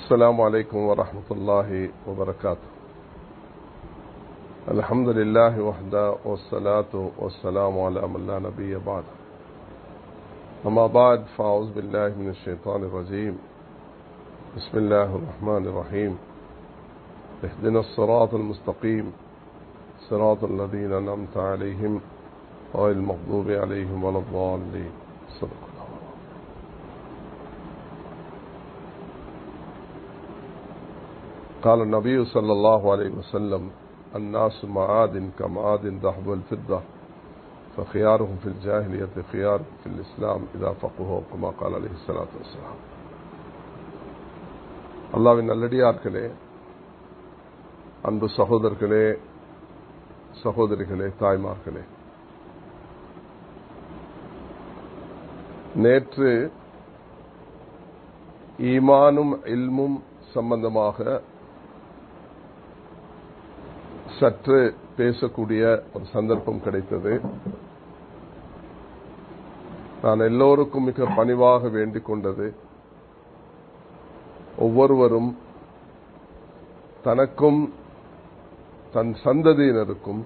السلام عليكم ورحمة الله وبركاته الحمد لله وحده والصلاة والسلام على من لا نبي بعد أما بعد فأعوذ بالله من الشيطان الرجيم بسم الله الرحمن الرحيم اهدنا الصراط المستقيم صراط الذين أنعمت عليهم غير المغضوب عليهم ولا الضالين صدق الله قال النبي صلى الله عليه وسلم الناس معاد كمعاد الذهب والفضة فخيارهم في الجاهلية خيار في الإسلام إذا فقهوا كما قال عليه الصلاة والسلام அல்லாவின் நல்லடியார்களே அன்பு சகோதரர்களே சகோதரிகளே தாய்மார்களே நேற்று ஈமானும் இல்மும் சம்பந்தமாக சற்று பேசக்கூடிய ஒரு சந்தர்ப்பம் கிடைத்தது நான் எல்லோருக்கும் மிக பணிவாக வேண்டிக் கொண்டது ஒவ்வொருவரும் தனக்கும் தன் சந்ததியினருக்கும்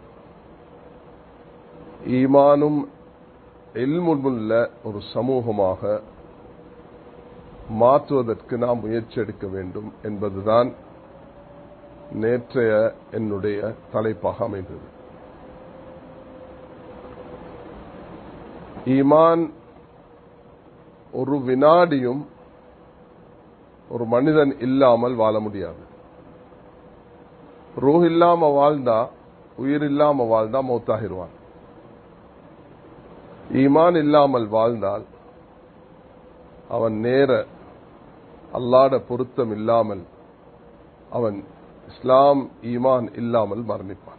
ஈமானும் எல்முள்ள ஒரு சமூகமாக மாற்றுவதற்கு நாம் முயற்சி எடுக்க வேண்டும் என்பதுதான் நேற்றைய என்னுடைய தலைப்பாக அமைந்தது ஈமான் ஒரு வினாடியும் ஒரு மனிதன் இல்லாமல் வாழ முடியாது ரூஹ் இல்லாம வாழ்ந்தா உயிர் இல்லாம வாழ்ந்தா மௌத்தாகிடுவான் ஈமான் இல்லாமல் வாழ்ந்தால் அவன் நேர அல்லாட பொருத்தம் இல்லாமல் அவன் இஸ்லாம் ஈமான் இல்லாமல் மரணிப்பான்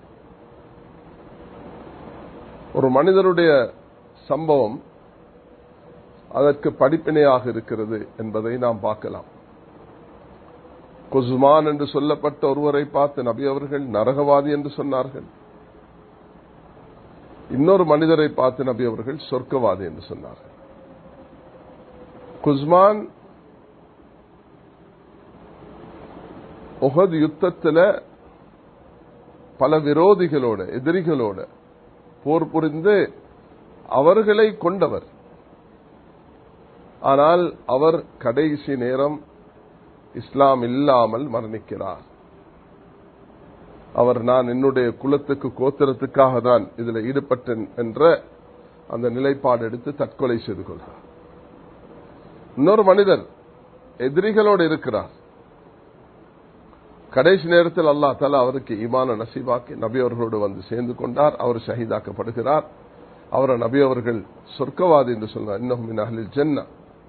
ஒரு மனிதருடைய சம்பவம் அதற்கு படிப்பினையாக இருக்கிறது என்பதை நாம் பார்க்கலாம் குஸ்மான் என்று சொல்லப்பட்ட ஒருவரை பார்த்து நபி அவர்கள் நரகவாதி என்று சொன்னார்கள் இன்னொரு மனிதரை பார்த்து நபி அவர்கள் சொர்க்கவாதி என்று சொன்னார்கள் குஸ்மான் உகது யுத்தத்தில் பல விரோதிகளோட எதிரிகளோட போர் புரிந்து அவர்களை கொண்டவர் ஆனால் அவர் கடைசி நேரம் இஸ்லாம் இல்லாமல் மரணிக்கிறார் அவர் நான் என்னுடைய குலத்துக்கு கோத்திரத்துக்காக தான் இதில் ஈடுபட்டேன் என்ற அந்த நிலைப்பாடு எடுத்து தற்கொலை செய்து கொள்கிறார் இன்னொரு மனிதர் எதிரிகளோடு இருக்கிறார் கடைசி நேரத்தில் அல்லா தலா அவருக்கு ஈமான நசீபாக்கி நபி அவர்களோடு வந்து சேர்ந்து கொண்டார் அவர் ஷஹீதாக்கப்படுகிறார் அவரை நபி அவர்கள் சொர்க்கவாதி என்று சொன்னார் இன்னும் அகலில் ஜென்னா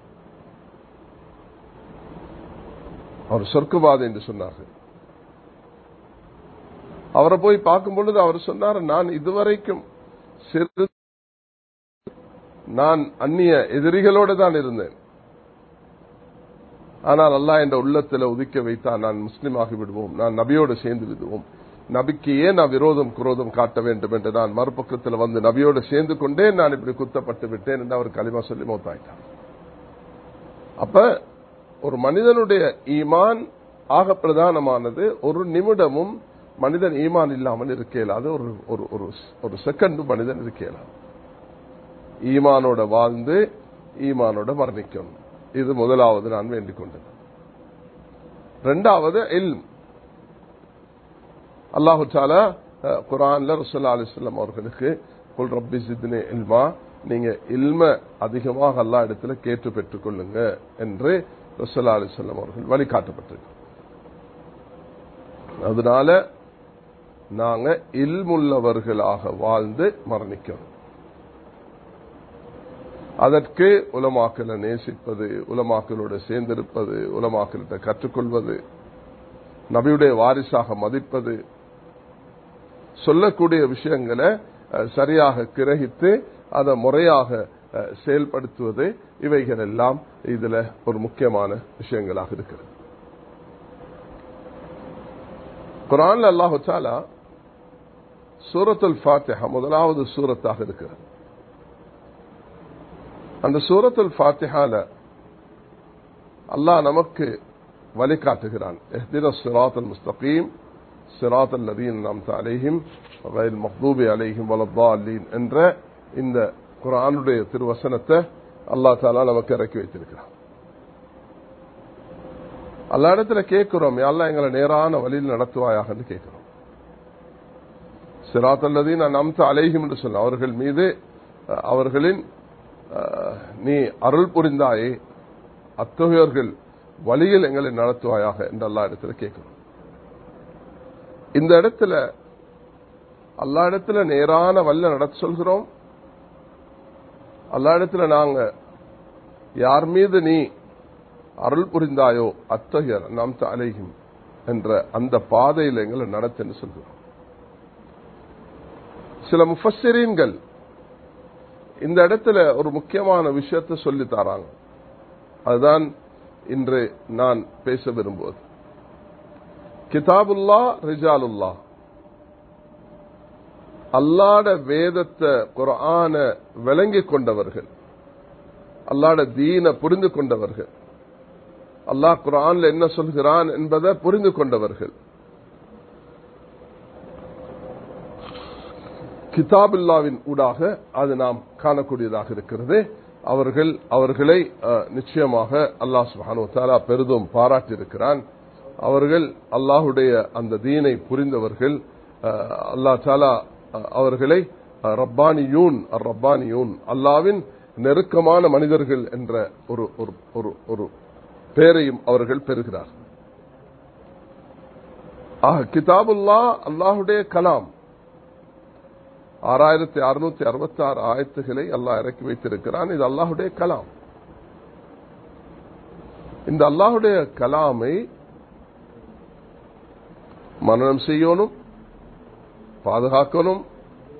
அவர் சொர்க்கவாதி என்று சொன்னார்கள் அவரை போய் பார்க்கும் பொழுது அவர் சொன்னார் நான் இதுவரைக்கும் சிறு நான் அந்நிய எதிரிகளோடு தான் இருந்தேன் ஆனால் அல்லா என்ற உள்ளத்தில் உதிக்க வைத்தால் நான் முஸ்லீமாகி விடுவோம் நான் நபியோடு சேர்ந்து விடுவோம் நபிக்கு ஏன் நான் விரோதம் குரோதம் காட்ட வேண்டும் என்று நான் மறுபக்கத்தில் வந்து நபியோடு சேர்ந்து கொண்டே நான் இப்படி குத்தப்பட்டு விட்டேன் என்று அவர் களிமா சொல்லி மௌத்தாயிட்டார் அப்ப ஒரு மனிதனுடைய ஈமான் ஆக பிரதானமானது ஒரு நிமிடமும் மனிதன் ஈமான் இல்லாமல் இருக்க இயலாது ஒரு ஒரு ஒரு செகண்ட் மனிதன் இருக்க இயலாது ஈமானோட வாழ்ந்து ஈமானோட மரணிக்கணும் இது முதலாவது நான் வேண்டிக் கொண்டது ரெண்டாவது இல் அல்லாஹு சாலா குரான்ல ரசுல்லா அலிஸ்லாம் அவர்களுக்கு குல் ரப்பி சித்னே இல்மா நீங்க இல்ம அதிகமாக அல்லா இடத்துல கேட்டு பெற்றுக் கொள்ளுங்க என்று ரசுல்லா அலிஸ்லாம் அவர்கள் வழிகாட்டப்பட்டிருக்கு அதனால நாங்க இல்முள்ளவர்களாக வாழ்ந்து மரணிக்கிறோம் அதற்கு உலமாக்களை நேசிப்பது உலமாக்களோட சேர்ந்திருப்பது உலமாக்களிட்ட கற்றுக்கொள்வது நபியுடைய வாரிசாக மதிப்பது சொல்லக்கூடிய விஷயங்களை சரியாக கிரகித்து அதை முறையாக செயல்படுத்துவது இவைகள் எல்லாம் இதுல ஒரு முக்கியமான விஷயங்களாக இருக்கிறது குரான் அல்லாஹு சாலா சூரத்துல் ஃபாத்திஹா முதலாவது சூரத்தாக இருக்கிறது அந்த சூரத்துல் ஃபாத்திஹால அல்லாஹ் நமக்கு வழிகாட்டுகிறான் اهدنا الصراط المستقيم صراط الذين انعمت عليهم غير المغضوب عليهم ولا الضالين என்ற இந்த குர்ஆனுடைய திருவசனத்தை அல்லாஹ் தஆலா நமக்கு இறக்கி வைத்திருக்கிறான் அல்லா இடத்துல கேட்கிறோம் எல்லாம் எங்களை நேரான வழியில் நடத்துவாயாக கேட்கிறோம் சிராத்தல்லதி நான் நம்த அலைகும் என்று சொல்ல அவர்கள் மீது அவர்களின் நீ அருள் புரிந்தாயே அத்தகையோர்கள் வழியில் எங்களை நடத்துவாயாக என்று அல்லா இடத்துல கேட்கிறோம் இந்த இடத்துல அல்லா இடத்துல நேரான வல்ல நடத்த சொல்கிறோம் அல்லா இடத்துல நாங்க யார் மீது நீ அருள் புரிந்தாயோ அத்தகைய நாம் அலைகும் என்ற அந்த பாதையில் எங்களை நடத்துன்னு சொல்கிறோம் சில முஃபஸ்ஸரீன்கள் இந்த இடத்துல ஒரு முக்கியமான விஷயத்தை சொல்லி தராங்க அதுதான் இன்று நான் பேச விரும்புவது கிதாபுல்லா ரிஜாலுல்லா அல்லாட வேதத்தை குரான விளங்கி கொண்டவர்கள் அல்லாட தீன புரிந்து கொண்டவர்கள் அல்லாஹ் குரான்ல என்ன சொல்கிறான் என்பதை புரிந்து கொண்டவர்கள் கிதாபுல்லாவின் ஊடாக அது நாம் காணக்கூடியதாக இருக்கிறது அவர்கள் அவர்களை நிச்சயமாக அல்லாஹ் சுபானு தாலா பெரிதும் பாராட்டியிருக்கிறான் அவர்கள் அல்லாஹுடைய அந்த தீனை புரிந்தவர்கள் அல்லா தாலா அவர்களை ரப்பானியூன் ரப்பானியூன் அல்லாவின் நெருக்கமான மனிதர்கள் என்ற ஒரு ஒரு ஒரு பெயரையும் அவர்கள் பெறுகிறார் ஆக கிதாபுல்லா அல்லாஹுடைய கலாம் ஆறாயிரத்தி அறுநூத்தி அறுபத்தி ஆறு ஆயத்துகளை அல்லாஹ் இறக்கி வைத்திருக்கிறான் இது அல்லாஹுடைய கலாம் இந்த அல்லாஹுடைய கலாமை மனநம் செய்யணும் பாதுகாக்கணும்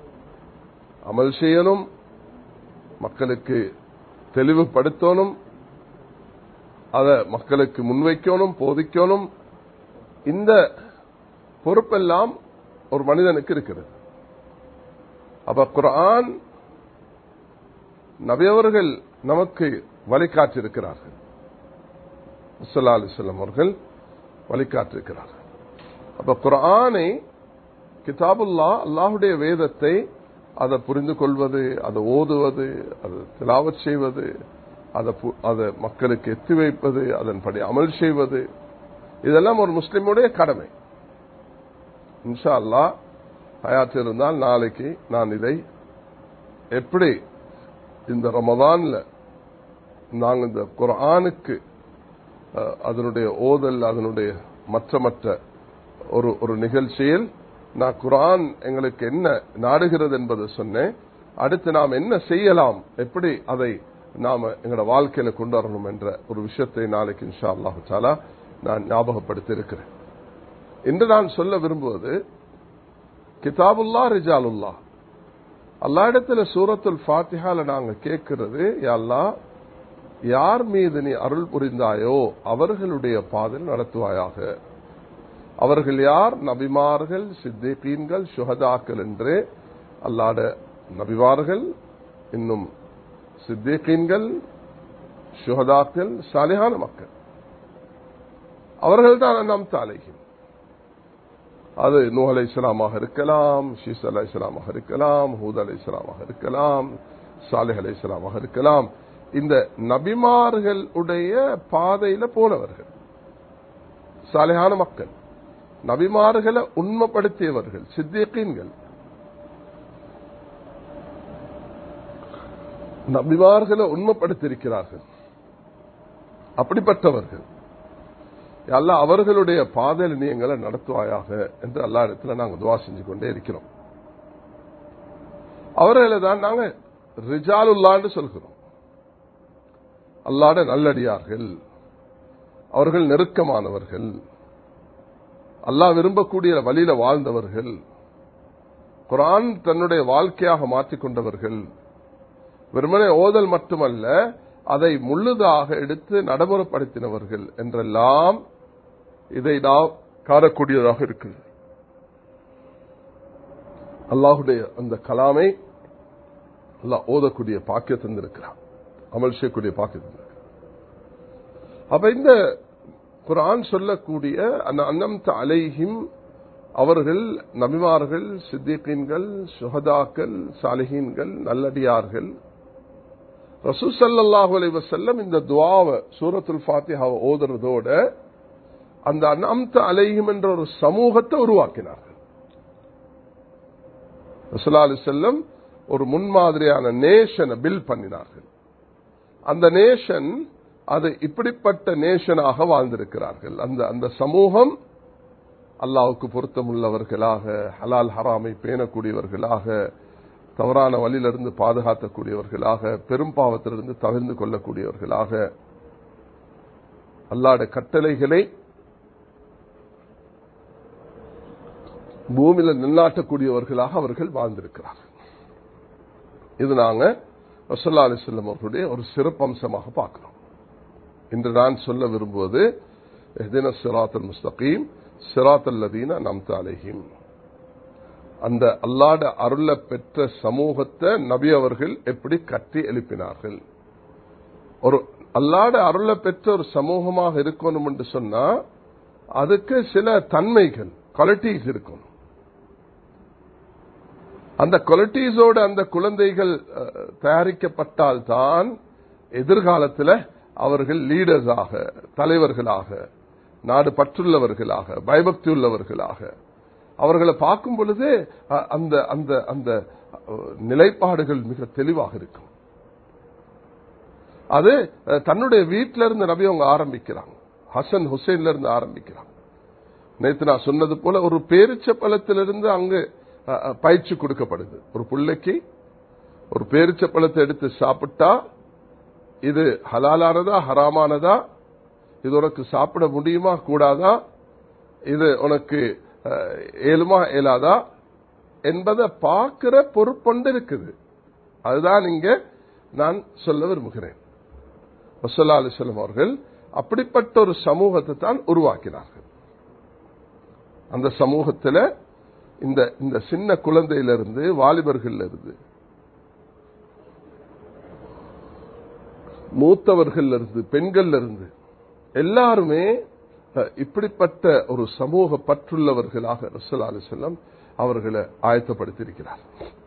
அமல் செய்யணும் மக்களுக்கு தெளிவுபடுத்தணும் அதை மக்களுக்கு முன்வைக்கணும் போதிக்கணும் இந்த பொறுப்பெல்லாம் ஒரு மனிதனுக்கு இருக்கிறது அப்ப குரான் நபியவர்கள் நமக்கு வழிகாட்டிருக்கிறார்கள் முசல்லா அலிஸ்லாம் அவர்கள் வழிகாட்டிருக்கிறார்கள் அப்ப குரானை கிதாபுல்லா அல்லாஹுடைய வேதத்தை அதை புரிந்து கொள்வது அதை ஓதுவது அதை திலாவத் செய்வது அதை அதை மக்களுக்கு எத்தி வைப்பது அதன்படி அமல் செய்வது இதெல்லாம் ஒரு முஸ்லிமுடைய கடமை இன்ஷா அல்லா ஹயாத் இருந்தால் நாளைக்கு நான் இதை எப்படி இந்த ரமதான்ல நாங்கள் இந்த குரானுக்கு அதனுடைய ஓதல் அதனுடைய மற்ற மற்ற ஒரு ஒரு நிகழ்ச்சியில் நான் குரான் எங்களுக்கு என்ன நாடுகிறது என்பதை சொன்னேன் அடுத்து நாம் என்ன செய்யலாம் எப்படி அதை நாம எங்களோட வாழ்க்கையில கொண்டு வரணும் என்ற ஒரு விஷயத்தை நாளைக்கு இன்ஷா அல்லாஹு தாலா நான் ஞாபகப்படுத்தி இருக்கிறேன் இன்று நான் சொல்ல விரும்புவது கிதாபுல்லா ரிஜாலுல்லா அல்லா இடத்துல சூரத்துல் ஃபாத்திஹால நாங்க கேட்கிறது அல்லா யார் மீது நீ அருள் புரிந்தாயோ அவர்களுடைய பாதையில் நடத்துவாயாக அவர்கள் யார் நபிமார்கள் சித்திகீன்கள் சுகதாக்கள் என்று அல்லாட நபிமார்கள் இன்னும் சித்திகீன்கள் சுகதாக்கள் சாலியான மக்கள் அவர்கள் தான் நம் தாலைகள் அது நூ அலை இஸ்லாமாக இருக்கலாம் ஷீஸ் அலை இஸ்லாமாக இருக்கலாம் ஹூத் அலை இஸ்லாமாக இருக்கலாம் சாலிஹ் அலை இஸ்லாமாக இருக்கலாம் இந்த நபிமார்களுடைய பாதையில போனவர்கள் சாலையான மக்கள் நபிமார்களை உண்மைப்படுத்தியவர்கள் சித்தியக்கீன்கள் நபிமார்களை உண்மைப்படுத்தியிருக்கிறார்கள் அப்படிப்பட்டவர்கள் அல்ல அவர்களுடைய பாதையில் நீ எங்களை நடத்துவாயாக என்று எல்லா இடத்துல நாங்கள் துவா செஞ்சு கொண்டே இருக்கிறோம் அவர்களை தான் நாங்க ரிஜாலுல்லான்னு சொல்கிறோம் அல்லாட நல்லடியார்கள் அவர்கள் நெருக்கமானவர்கள் அல்லாஹ் விரும்பக்கூடிய வழியில வாழ்ந்தவர்கள் குரான் தன்னுடைய வாழ்க்கையாக மாற்றிக்கொண்டவர்கள் வெறுமனே ஓதல் மட்டுமல்ல அதை முள்ளுதாக எடுத்து நடைமுறைப்படுத்தினவர்கள் என்றெல்லாம் இதை நாம் காணக்கூடியதாக இருக்கிறது அல்லாஹுடைய அந்த கலாமை அல்லாஹ் ஓதக்கூடிய பாக்கிய தந்திருக்கிறான் அமல் செய்யக்கூடிய பாக்கிய தந்திருக்கிறான் அப்ப இந்த குரான் சொல்லக்கூடிய அந்த அன்னம் அலைஹிம் அவர்கள் நபிமார்கள் சித்திகீன்கள் சுஹதாக்கள் சாலிஹீன்கள் நல்லடியார்கள் ரசூசல்லாஹு அலைஹி வஸல்லம் இந்த துவாவை சூரத்துல் ஃபாத்திஹாவை ஓதுறதோட அந்த அனம்த அலைஹிம் என்ற ஒரு சமூகத்தை உருவாக்கினார்கள் ரசூலா அலி செல்லம் ஒரு முன்மாதிரியான நேஷனை பில் பண்ணினார்கள் அந்த நேஷன் அது இப்படிப்பட்ட நேஷனாக வாழ்ந்திருக்கிறார்கள் அந்த அந்த சமூகம் அல்லாவுக்கு பொருத்தமுள்ளவர்களாக ஹலால் ஹராமை பேணக்கூடியவர்களாக தவறான வழியிலிருந்து பாதுகாக்கக்கூடியவர்களாக பெரும்பாவத்திலிருந்து தவிர்ந்து கொள்ளக்கூடியவர்களாக அல்லாட கட்டளைகளை பூமியில நில்லாட்டக்கூடியவர்களாக அவர்கள் வாழ்ந்திருக்கிறார்கள் இது நாங்க ரசல்லா அலிஸ்லம் அவர்களுடைய ஒரு சிறப்பம்சமாக பார்க்கிறோம் இன்று நான் சொல்ல விரும்புவது சிராத் முஸ்தகீம் சிராத் அல்லதீன நம்த அலைஹிம் அந்த அல்லாட அருள பெற்ற சமூகத்தை நபி அவர்கள் எப்படி கட்டி எழுப்பினார்கள் ஒரு அல்லாட அருள பெற்ற ஒரு சமூகமாக இருக்கணும் என்று சொன்னா அதுக்கு சில தன்மைகள் குவாலிட்டிஸ் இருக்கணும் அந்த குவாலிட்டிஸோட அந்த குழந்தைகள் தயாரிக்கப்பட்டால் தான் எதிர்காலத்தில் அவர்கள் லீடர்ஸாக தலைவர்களாக நாடு பற்றுள்ளவர்களாக பயபக்தி உள்ளவர்களாக அவர்களை பார்க்கும் பொழுது அந்த அந்த அந்த நிலைப்பாடுகள் மிக தெளிவாக இருக்கும் அது தன்னுடைய வீட்டில இருந்து நபி அவங்க ஆரம்பிக்கிறாங்க ஹசன் ஹுசைன்ல இருந்து ஆரம்பிக்கிறாங்க நேற்று நான் சொன்னது போல ஒரு பேரிச்ச பழத்திலிருந்து அங்கு பயிற்சி கொடுக்கப்படுது ஒரு பிள்ளைக்கு ஒரு பேரிச்ச பழத்தை எடுத்து சாப்பிட்டா இது ஹலாலானதா ஹராமானதா இது உனக்கு சாப்பிட முடியுமா கூடாதா இது உனக்கு ஏழுமா இயலாதா என்பதை பார்க்கிற பொறுப்பொண்டு இருக்குது அதுதான் இங்க நான் சொல்ல விரும்புகிறேன் வசல்லா அலிஸ்லம் அவர்கள் அப்படிப்பட்ட ஒரு சமூகத்தை தான் உருவாக்கினார்கள் அந்த சமூகத்தில் இந்த இந்த சின்ன குழந்தையிலிருந்து வாலிபர்கள் இருந்து மூத்தவர்கள் இருந்து பெண்கள் இருந்து எல்லாருமே இப்படிப்பட்ட ஒரு சமூக பற்றுள்ளவர்களாக ரசூல் அலி செல்லம் அவர்களை ஆயத்தப்படுத்தியிருக்கிறார்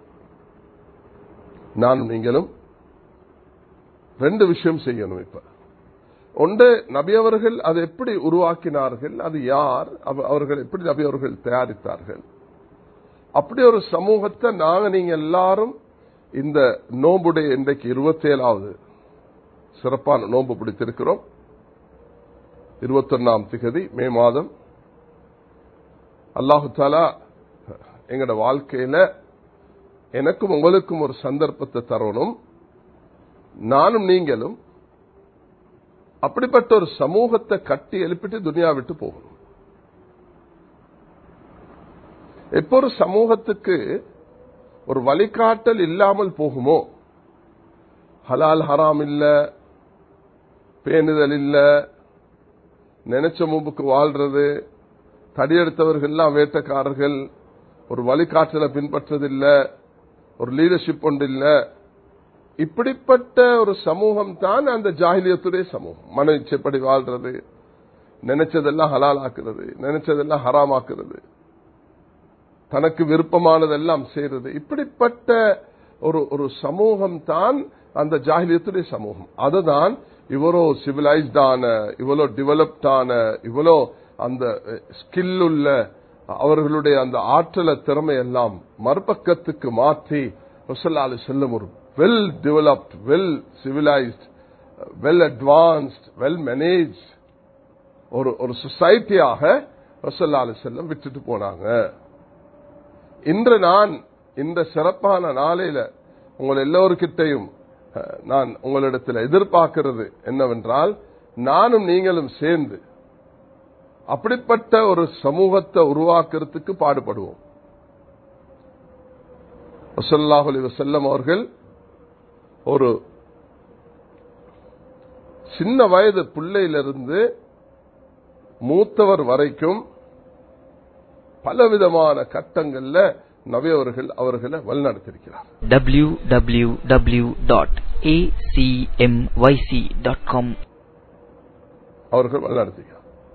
நானும் நீங்களும் ரெண்டு விஷயம் செய்யணும் இப்ப ஒன்று நபி அவர்கள் அதை எப்படி உருவாக்கினார்கள் அது யார் அவர்கள் எப்படி நபி அவர்கள் தயாரித்தார்கள் அப்படி ஒரு சமூகத்தை நாங்க நீங்க எல்லாரும் இந்த நோம்புடைய இன்றைக்கு இருபத்தி ஏழாவது சிறப்பான நோன்பு பிடித்திருக்கிறோம் இருபத்தொன்னாம் திகதி மே மாதம் அல்லாஹு தாலா எங்கட வாழ்க்கையில எனக்கும் உங்களுக்கும் ஒரு சந்தர்ப்பத்தை தரணும் நானும் நீங்களும் அப்படிப்பட்ட ஒரு சமூகத்தை கட்டி எழுப்பிட்டு துனியா விட்டு போகணும் எப்போ ஒரு சமூகத்துக்கு ஒரு வழிகாட்டல் இல்லாமல் போகுமோ ஹலால் ஹராம் இல்ல பேணுதல் இல்ல நினைச்ச மும்புக்கு வாழ்றது தடியெடுத்தவர்கள் எல்லாம் வேட்டக்காரர்கள் ஒரு வழிகாட்டலை பின்பற்றதில்லை ஒரு லீடர்ஷிப் ஒன்று இல்ல இப்படிப்பட்ட ஒரு சமூகம் தான் அந்த ஜாகிலியத்துடைய சமூகம் மன இச்சைப்படி வாழ்றது நினைச்சதெல்லாம் ஹலால் ஆக்குறது நினைச்சதெல்லாம் ஹராமாக்குறது தனக்கு விருப்பமானதெல்லாம் செய்யறது இப்படிப்பட்ட ஒரு ஒரு சமூகம் தான் அந்த ஜாகிலியத்துடைய சமூகம் அதுதான் இவ்வளோ சிவிலைஸ்டான இவ்வளோ டெவலப்டான இவ்வளோ அந்த ஸ்கில் உள்ள அவர்களுடைய அந்த ஆற்றல திறமை எல்லாம் மறுபக்கத்துக்கு மாற்றி ரசல்லாலு செல்லும் ஒரு well developed well civilised well advanced well manage ஒரு ஒரு சொசைட்டியாக ரசல்லாலு செல்லம் விட்டுட்டு போனாங்க இன்று நான் இந்த சிறப்பான நாளையில உங்கள் எல்லோருக்கிட்டையும் நான் உங்களிடத்தில் எதிர்பார்க்கிறது என்னவென்றால் நானும் நீங்களும் சேர்ந்து அப்படிப்பட்ட ஒரு சமூகத்தை உருவாக்குறதுக்கு பாடுபடுவோம் வசல்லாஹலி வசல்லம் அவர்கள் ஒரு சின்ன வயது பிள்ளையிலிருந்து மூத்தவர் வரைக்கும் பலவிதமான கட்டங்கள்ல நவியவர்கள் அவர்களை வழிநடத்திருக்கிறார் www.acmyc.com அவர்கள் வழிநடத்துகிறார்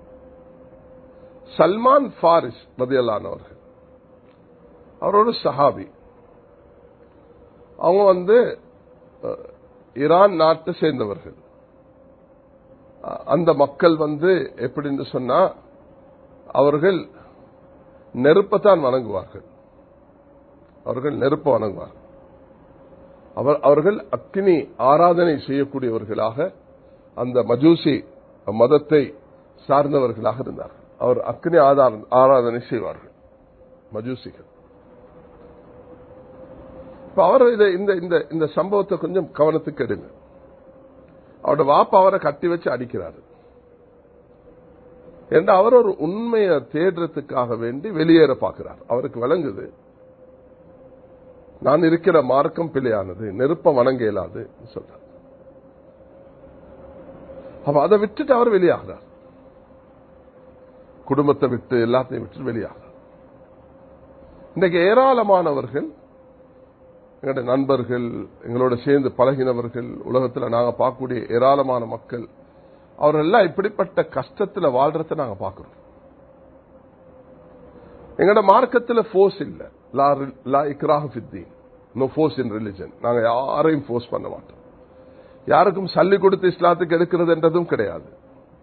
சல்மான் ஃபாரிஸ் பதியலானவர்கள் அவர் ஒரு சஹாபி அவங்க வந்து அஹ், ஈரான் நாட்டை சேர்ந்தவர்கள் அஹ், அந்த மக்கள் வந்து எப்படின்னு சொன்னா அவர்கள் நெருப்பத்தான் வணங்குவார்கள் அவர்கள் நெருப்ப வணங்குவார்கள் அவர் அவர்கள் அக்னி ஆராதனை செய்யக்கூடியவர்களாக அந்த மஜூசி மதத்தை சார்ந்தவர்களாக இருந்தார்கள் அவர் அக்னி ஆதார- ஆராதனை செய்வார்கள் மஜூசிகள் இப்ப அவர் இதை இந்த இந்த இந்த சம்பவத்தை கொஞ்சம் கவனத்துக்கு எடுங்க அவரோட வாப்பா அவரை கட்டி வச்சு அடிக்கிறாரு என்று அவர் ஒரு உண்மையை தேடுறதுக்காக வேண்டி வெளியேற பார்க்கிறார் அவருக்கு விளங்குது நான் இருக்கிற மார்க்கம் பிழையானது நெருப்பம் வணங்க இயலாது சொல்றார் அப்ப அதை விட்டுட்டு அவர் வெளியாகிறார் குடும்பத்தை விட்டு எல்லாத்தையும் விட்டு வெளியாகிறார் இன்றைக்கு ஏராளமானவர்கள் எங்களுடைய நண்பர்கள் எங்களோட சேர்ந்து பழகினவர்கள் உலகத்தில் நாங்க பார்க்கக்கூடிய ஏராளமான மக்கள் அவர்கள் எல்லாம் இப்படிப்பட்ட கஷ்டத்தில் வாழ்றதை நாங்க பார்க்கிறோம் எங்களோட மார்க்கத்தில் ஃபோர்ஸ் இல்ல லா ரி- லா இக்ராஹ் ஃபித்தீன் நோ ஃபோர்ஸ் இன் ரிலிஜன் நாங்க யாரையும் ஃபோர்ஸ் பண்ண மாட்டோம் யாருக்கும் சல்லி கொடுத்து இஸ்லாத்துக்கு எடுக்கிறது என்றதும் கிடையாது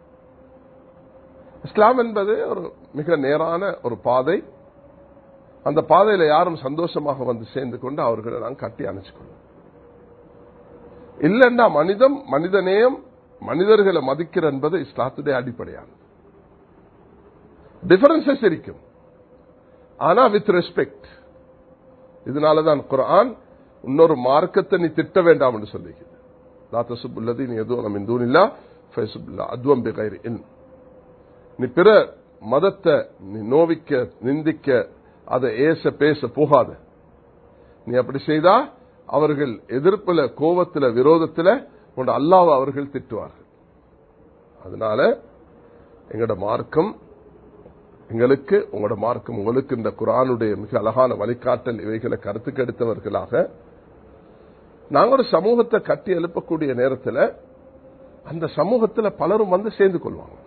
இஸ்லாம் என்பது ஒரு மிக நேரான ஒரு பாதை அந்த பாதையில யாரும் சந்தோஷமாக வந்து சேர்ந்து கொண்டு அவர்களை நான் கட்டி அணைச்சுக்கொள்ளும் இல்லைன்னா மனிதம் மனிதநேயம் மனிதர்களை மதிக்கிற என்பது இஸ்லாத்துடைய அடிப்படையானது டிஃபரன்சஸ் இருக்கும் ஆனா வித் ரெஸ்பெக்ட் இதனாலதான் குர்ஆன் இன்னொரு மார்க்கத்தை நீ திட்ட வேண்டாம் என்று சொல்லிக்கிறது லா தசுபுல்லதி நீ எதுவும் மின் தூனில்லா ஃபயசுபுல்லா அத்வம் பிகைர் இன் நீ பிற மதத்தை நீ நோவிக்க நிந்திக்க அதை ஏச பேச போகாத நீ அப்படி செய்தா அவர்கள் எதிர்ப்புல கோபத்துல விரோதத்துல உன் அல்லாஹ் அவர்கள் திட்டுவார்கள் அதனால எங்களோட மார்க்கம் எங்களுக்கு உங்களோட மார்க்கம் உங்களுக்கு இந்த குரானுடைய மிக அழகான வழிகாட்டல் இவைகளை கருத்துக்கு எடுத்தவர்களாக நாங்க ஒரு சமூகத்தை கட்டி எழுப்பக்கூடிய நேரத்தில் அந்த சமூகத்தில் பலரும் வந்து சேர்ந்து கொள்வாங்க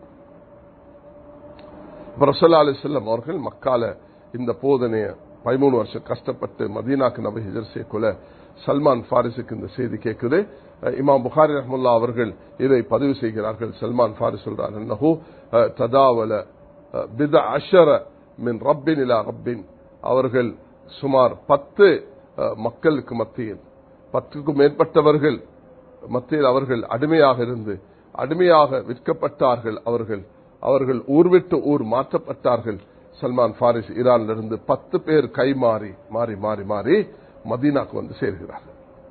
ரசல்லா அலி செல்லம் அவர்கள் மக்கால இந்த போதனைய பதிமூணு வருஷம் கஷ்டப்பட்டு மதீனாக்கு நபி ஹிஜர் செய்யக்குள்ள சல்மான் ஃபாரிஸுக்கு இந்த செய்தி கேட்குது அஹ் இமாம் புகாரி ரஹமுல்லா அவர்கள் இதை பதிவு செய்கிறார்கள் சல்மான் ஃபாரிஸ் சொல்றார் என்னஹு அஹ், ததாவல அஹ், பித அஷர மின் ரப்பின் இலா ரப்பின் அவர்கள் சுமார் பத்து அஹ், மக்களுக்கு மத்தியில் பத்துக்கும் மேற்பட்டவர்கள் மத்தியில் அவர்கள் அடிமையாக இருந்து அடிமையாக விற்கப்பட்டார்கள் அவர்கள் அவர்கள் ஊர் விட்டு ஊர் மாற்றப்பட்டார்கள் சல்மான் ஃபாரிஸ் ஈரான்ல இருந்து பத்து பேர் கை மாறி மாறி மாறி மாறி மதீனாக்கு வந்து சேர்கிறார்கள்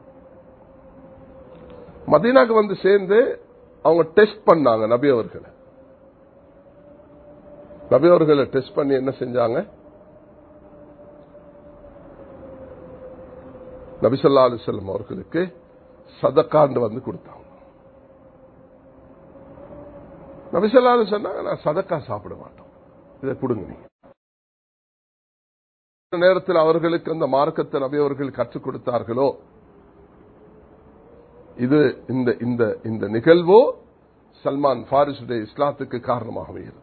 மதீனாக்கு வந்து சேர்ந்து அவங்க டெஸ்ட் பண்ணாங்க நபி அவர்களை நபி அவர்களை டெஸ்ட் பண்ணி என்ன செஞ்சாங்க நபிசல்லா அலிசல்லம் அவர்களுக்கு சதக்காண்டு வந்து கொடுத்தாங்க நபிசல்லா அலி சொன்னாங்க நான் சதக்கா சாப்பிட மாட்டோம் இதை கொடுங்க நீங்க எந்த நேரத்தில் அவர்களுக்கு அந்த மார்க்கத்தை நபி அவர்கள் கற்றுக் கொடுத்தார்களோ இது இந்த இந்த இந்த நிகழ்வோ சல்மான் ஃபாரிசுடைய இஸ்லாத்துக்கு காரணமாக அமைகிறது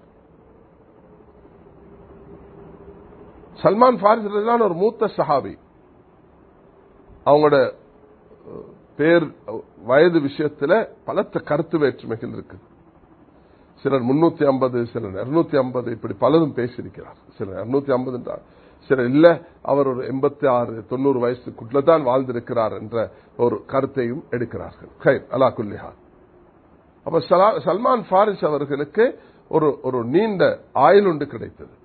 சல்மான் ஃபாரிஸ் ரலியல்லாஹு ஒரு மூத்த சஹாபி அவங்களோட அஹ், பேர் அஹ், வயது விஷயத்துல பலத்த கருத்து வேற்றுமைகள் இருக்கு சிலர் முன்னூத்தி ஐம்பது சிலர் இருநூத்தி ஐம்பது இப்படி பலரும் பேசியிருக்கிறார் சிலர் இருநூத்தி ஐம்பது என்றார் சிலர் இல்ல அவர் ஒரு எண்பத்தி ஆறு தொண்ணூறு வயசுக்குள்ளதான் வாழ்ந்திருக்கிறார் என்ற ஒரு கருத்தையும் எடுக்கிறார்கள் கைர் அலா குல்லிஹான் அப்ப சலா- சல்மான் ஃபாரிஸ் அவர்களுக்கு ஒரு ஒரு நீண்ட ஆயுள் ஒன்று கிடைத்தது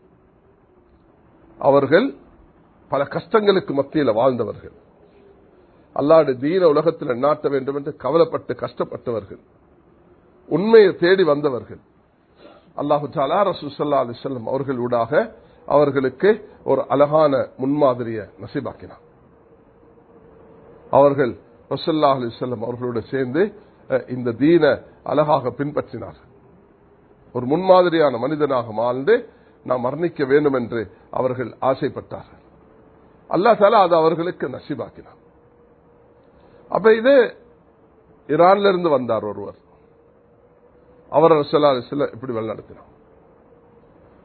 அவர்கள் பல கஷ்டங்களுக்கு மத்தியில் வாழ்ந்தவர்கள் அல்லாடு தீன உலகத்தில் நாட்ட வேண்டும் என்று கவலைப்பட்டு கஷ்டப்பட்டவர்கள் உண்மையை தேடி வந்தவர்கள் அல்லாஹு தாலா ரசூசல்லா அலிசல்லம் அவர்களூடாக அவர்களுக்கு ஒரு அழகான முன்மாதிரிய நசீபாக்கினார் அவர்கள் ரசல்லா அலிசல்லம் அவர்களோடு சேர்ந்து அஹ், இந்த தீன அழகாக பின்பற்றினார்கள் ஒரு முன்மாதிரியான மனிதனாக வாழ்ந்து நாம் மரணிக்க வேண்டும் என்று அவர்கள் ஆசைப்பட்டார்கள் அல்லாஹ் தாலா அது அவர்களுக்கு நசீபாக்கினார் அப்ப இது ஈரான்ல இருந்து வந்தார் ஒருவர் அவர் ரசல்லா அலிஸ்ல இப்படி வழிநடத்தினார்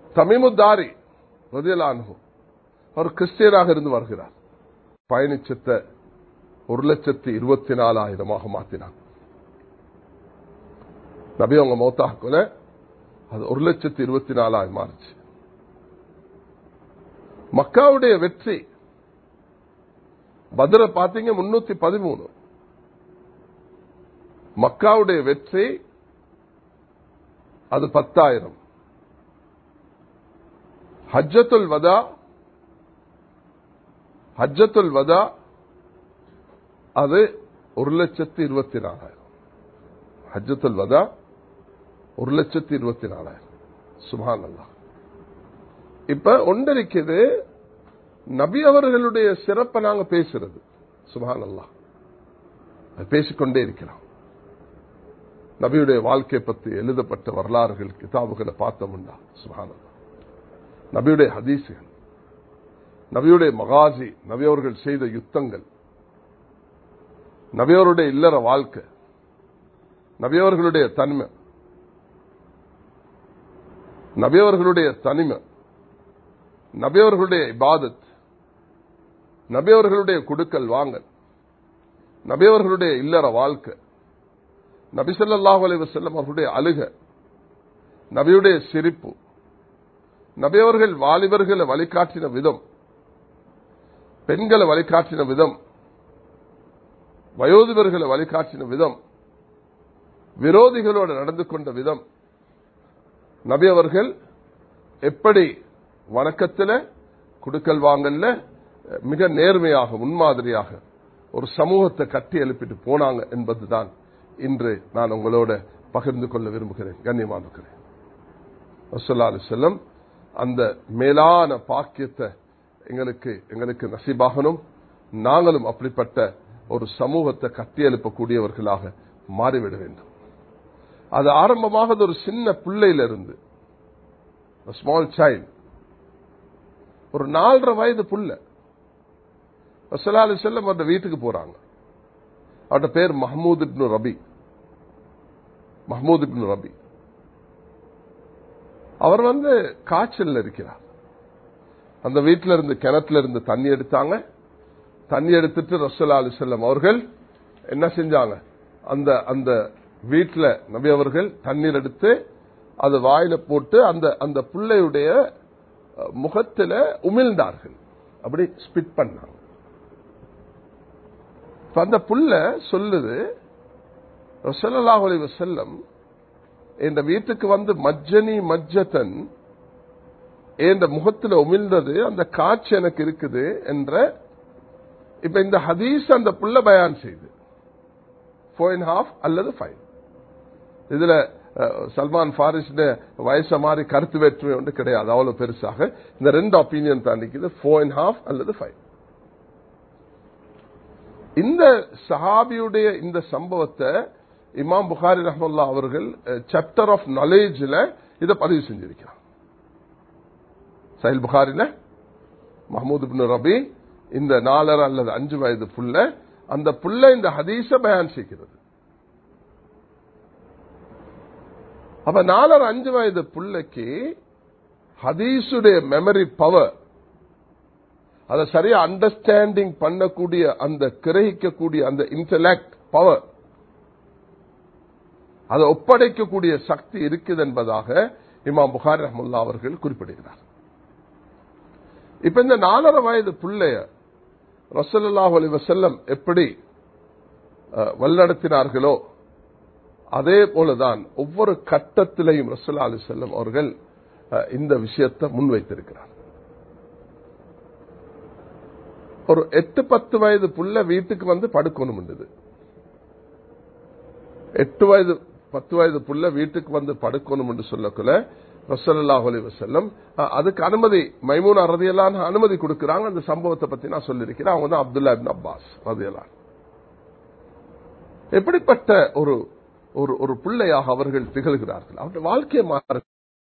தமிமுத்தாரி ரதியலானு அவர் கிறிஸ்டியனாக இருந்து வருகிறார் பயணிச்சத்தை ஒரு லட்சத்தி இருபத்தி நாலாயிரமாக மாத்தினார் நபி அவங்க மௌத்தாக்குல அது ஒரு லட்சத்தி இருபத்தி நாலாயிரம் மாறுச்சு மக்காவுடைய வெற்றி பதில பாத்தீங்க முன்னூத்தி பதிமூணு மக்காவுடைய வெற்றி அது பத்தாயிரம் ஹஜ்ஜத்துல் வதா ஹஜ்ஜத்துல் வதா அது ஒரு லட்சத்தி இருபத்தி நாலாயிரம் ஹஜ்ஜத்துல் வதா ஒரு லட்சத்தி இருபத்தி நாலாயிரம் சுபான் அல்லா இப்ப ஒன்றிருக்குது நபி அவர்களுடைய சிறப்பை நாங்க பேசுறது சுபான் அல்லா பேசிக்கொண்டே இருக்கிறோம் நபியுடைய வாழ்க்கை பற்றி எழுதப்பட்ட வரலாறுகள் கிதாபுகளை பார்த்தோம்டா சுபான் அல்லா நபியுடைய ஹதீசுகள் நபியுடைய மகாஜி நபியவர்கள் செய்த யுத்தங்கள் நபியவருடைய இல்லற வாழ்க்கை நபியவர்களுடைய தன்மை நபியவர்களுடைய தனிமை நபியவர்களுடைய இபாதத் நபியவர்களுடைய குடுக்கல் வாங்கல் நபியவர்களுடைய இல்லற வாழ்க்கை நபிசல்லாஹு அலி வசல்லம் அவர்களுடைய அழுக நபியுடைய சிரிப்பு நபியவர்கள் வாலிபர்களை வழிகாட்டின விதம் பெண்களை வழிகாட்டின விதம் வயோதிபர்களை வழிகாட்டின விதம் விரோதிகளோடு நடந்து கொண்ட விதம் நபி அவர்கள் எப்படி வணக்கத்தில் குடுக்கல் வாங்கல்ல மிக நேர்மையாக முன்மாதிரியாக ஒரு சமூகத்தை கட்டி எழுப்பிட்டு போனாங்க என்பதுதான் இன்று நான் உங்களோட பகிர்ந்து கொள்ள விரும்புகிறேன் கண்ணியமானுக்கிறேன் செல்லம் அந்த மேலான பாக்கியத்தை எங்களுக்கு எங்களுக்கு நசீபாகணும் நாங்களும் அப்படிப்பட்ட ஒரு சமூகத்தை கட்டி எழுப்பக்கூடியவர்களாக மாறிவிட வேண்டும் அது ஆரம்பமாக ஒரு சின்ன பிள்ளையிலிருந்து ஸ்மால் சைல்டு ஒரு நாலரை வயது புள்ள வசலாலு செல்லம் அவருடைய வீட்டுக்கு போறாங்க அவருடைய பேர் மஹமூத் இப்னு ரபி மஹமூத் இப்னு ரபி அவர் வந்து காய்ச்சல் இருக்கிறார் அந்த வீட்டில இருந்து கிணத்துல இருந்து தண்ணி எடுத்தாங்க தண்ணி எடுத்துட்டு ரசோல்லா அலி செல்லம் அவர்கள் என்ன செஞ்சாங்க அந்த அந்த வீட்டில் நபி அவர்கள் தண்ணீர் எடுத்து அது வாயில போட்டு அந்த அந்த பிள்ளையுடைய முகத்தில் உமிழ்ந்தார்கள் அப்படி ஸ்பிட் பண்ணாங்க அந்த புள்ள சொல்லுது ரசல்லாஹ் அலி வசல்லம் என் வீட்டுக்கு வந்து மஜ்ஜனி மஜ்ஜத்தன் என் முகத்தில் உமிழ்ந்தது அந்த காட்சி எனக்கு இருக்குது என்ற இப்ப இந்த ஹதீஸ் அந்த புள்ள பயான் செய்து ஃபோர் அண்ட் ஹாஃப் அல்லது ஃபைவ் இதுல சல்மான் பாரிஸ் வயச மாதிரி கருத்து வேற்றுமை ஒன்று கிடையாது அவ்வளவு பெருசாக இந்த ரெண்டு ஒப்பீனியன் தான் நிற்குது ஃபோர் அண்ட் ஹாஃப் அல்லது ஃபைவ் இந்த சஹாபியுடைய இந்த சம்பவத்தை இமாம் புகாரி ரஹமுல்லா அவர்கள் சாப்டர் ஆஃப் நாலேஜ்ல இதை பதிவு செஞ்சிருக்கிறார் சஹில் புகாரில மஹமூத் இப்னு ரபி இந்த நாலரை அல்லது அஞ்சு வயது புள்ள அந்த புள்ள இந்த ஹதீஸ பயான் செய்கிறது அப்ப நாலரை அஞ்சு வயது புள்ளைக்கு ஹதீஸுடைய மெமரி பவர் அதை சரியா அண்டர்ஸ்டாண்டிங் பண்ணக்கூடிய அந்த கிரகிக்கக்கூடிய அந்த இன்டலெக்ட் பவர் அதை ஒப்படைக்கக்கூடிய சக்தி இருக்குது என்பதாக இமாம் புகாரி ரஹமுல்லா அவர்கள் குறிப்பிடுகிறார் இப்ப இந்த நாலரை வயது பிள்ளைய ரசல்லாஹ் அலி வசல்லம் எப்படி வழிநடத்தினார்களோ அதே போலதான் ஒவ்வொரு கட்டத்திலையும் ரசல்லா அலி செல்லம் அவர்கள் இந்த விஷயத்தை முன்வைத்திருக்கிறார் ஒரு எட்டு பத்து வயது புள்ள வீட்டுக்கு வந்து படுக்கணும் எட்டு வயது பத்து வயது புள்ள வீட்டுக்கு வந்து படுக்கணும் என்று சொல்லக்குள்ள ரசல்லாஹ் அலி வசல்லம் அதுக்கு அனுமதி மைமூன் ரதியலான் அனுமதி கொடுக்கிறாங்க அந்த சம்பவத்தை பத்தி நான் சொல்லியிருக்கிறேன் அவங்க தான் அப்துல்லா இபின் அப்பாஸ் ரதியலான் எப்படிப்பட்ட ஒரு ஒரு ஒரு பிள்ளையாக அவர்கள் திகழ்கிறார்கள் அவருடைய வாழ்க்கையை மாற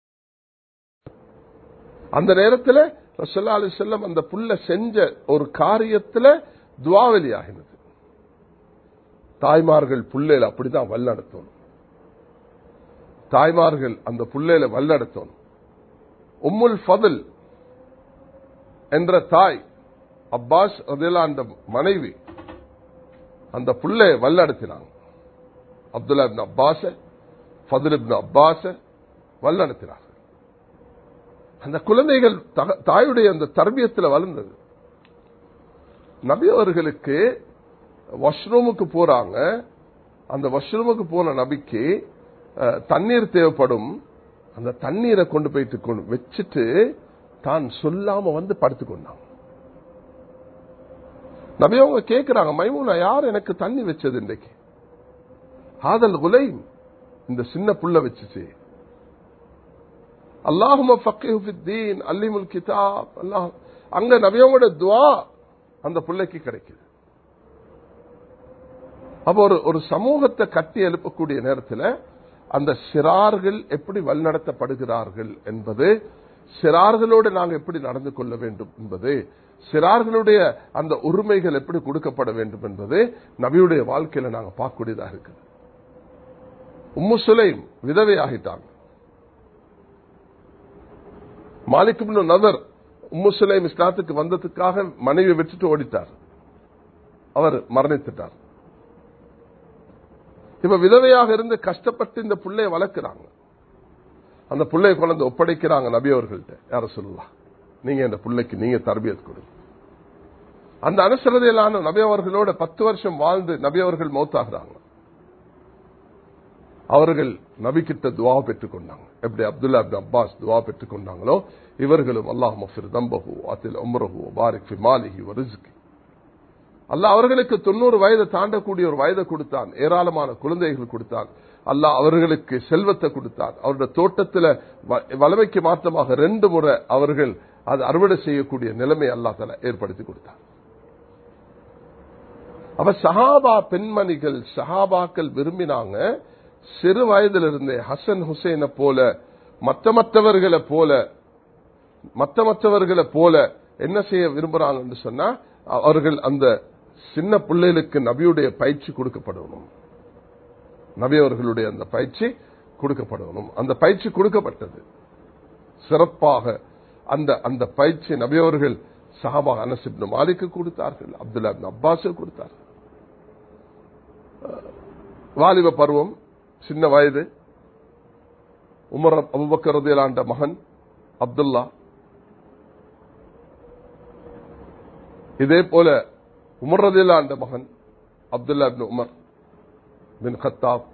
அந்த நேரத்தில் ரசல்லா அலி செல்லம் அந்த புள்ள செஞ்ச ஒரு காரியத்தில் துவாவலி ஆகினது தாய்மார்கள் புள்ளையில அப்படிதான் வல்லடத்தணும் தாய்மார்கள் அந்த புள்ளையில வல்லடத்தணும் உம்முல் ஃபதில் என்ற தாய் அப்பாஸ் அந்த மனைவி அந்த புள்ளை வல்லடத்தினாங்க அப்துல்லா இப்னு அப்பாஸ ஃபதில் இப்னு அப்பாஸ வல்லடத்தினார்கள் அந்த குழந்தைகள் தக- தாயுடைய அந்த தர்பியத்தில் வளர்ந்தது நபி அவர்களுக்கு வாஷ்ரூமுக்கு போறாங்க அந்த வாஷ்ரூமுக்கு போன நபிக்கு அஹ், தண்ணீர் தேவைப்படும் அந்த தண்ணீரை கொண்டு போயிட்டு கொண்டு வச்சுட்டு தான் சொல்லாம வந்து படுத்துக்கொண்டாங்க நபி அவங்க கேட்கிறாங்க மைமூனா யார் எனக்கு தண்ணி வச்சது இன்றைக்கு ஆதல் குலைம் இந்த சின்ன புள்ள வச்சுச்சு அல்லாஹும ஃபக்கீஹு ஃபித்தீன் அல்லிமுல் கிதாப் அல்லாஹ் அங்க நபியவங்களோட துவா அந்த பிள்ளைக்கு கிடைக்குது அப்ப ஒரு ஒரு சமூகத்தை கட்டி எழுப்பக்கூடிய நேரத்தில் அந்த சிறார்கள் எப்படி வழிநடத்தப்படுகிறார்கள் என்பது சிறார்களோடு நாங்கள் எப்படி நடந்து கொள்ள வேண்டும் என்பது சிறார்களுடைய அந்த உரிமைகள் எப்படி கொடுக்கப்பட வேண்டும் என்பது நபியுடைய வாழ்க்கையில நாங்க பார்க்கக்கூடியதாக இருக்குது உம்மு சுலைம் விதவை ஆகிட்டாங்க Malik ibn Nadr Umm Sulaim இஸ்லாத்துக்கு வந்ததுக்காக மனைவி வச்சுட்டு ஓடிட்டார் அவர் மரணித்துட்டார் இப்ப விதவையாக இருந்து கஷ்டப்பட்டு இந்த புள்ளைய வளர்க்கிறாங்க அந்த புள்ளைய கொண்டு ஒப்படைக்கிறாங்க நபி அவர்கள்ட்ட யார சொல்லலாம் நீங்க இந்த புள்ளைக்கு நீங்க தரபியத் கொடுங்க அந்த அனுசரதையிலான நபி அவர்களோட பத்து வருஷம் வாழ்ந்து நபி அவர்கள் மௌத்தாகிறாங்க அவர்கள் நபி கிட்ட துவா பெற்றுக் கொண்டாங்க எப்படி அப்துல்லா அப்து அப்பாஸ் துவா பெற்றுக் கொண்டாங்களோ இவர்களும் அல்லாஹ் மஃபிர் தம்பஹு அத்தில் உம்ரஹு பாரிக் ஃபி மாலிஹி வ ரிஸ்கி அல்லாஹ் அவர்களுக்கு தொண்ணூறு வயது தாண்டக்கூடிய ஒரு வயதை கொடுத்தான் ஏராளமான குழந்தைகள் கொடுத்தான் அல்லாஹ் அவர்களுக்கு செல்வத்தை கொடுத்தான் அவருடைய தோட்டத்தில் வ- வளமைக்கு மாற்றமாக ரெண்டு முறை அவர்கள் அது அறுவடை செய்யக்கூடிய நிலைமை அல்லாஹ் தஆலா ஏற்படுத்தி கொடுத்தார் அப்ப சஹாபா பெண்மணிகள் சஹாபாக்கள் விரும்பினாங்க சிறு வயதிலிருந்தே ஹசன் ஹுசைனை போல மற்ற மற்றவர்களை போல மற்ற மற்றவர்களை போல என்ன செய்ய விரும்புறாங்கன்னு சொன்னா அவர்கள் அந்த சின்ன பிள்ளைகளுக்கு நபியுடைய பயிற்சி கொடுக்கப்படணும் நபி அவர்களுடைய அந்த பயிற்சி கொடுக்கப்படணும் அந்த பயிற்சி கொடுக்கப்பட்டது சிறப்பாக அந்த அந்த பயிற்சி நபி அவர்கள் சஹாபா அனசிப்னு மாலிக்கு கொடுத்தார்கள் அப்துல்லா இப்னு அப்பாஸுக்கு கொடுத்தார்கள் வாலிப பருவம் சின்ன வயது உமர் அபுபக்கர் ரதியலாண்ட மகன் அப்துல்லா இதே போல உமர் ரதியலாண்ட மகன் Abdullah ibn Umar bin Khattab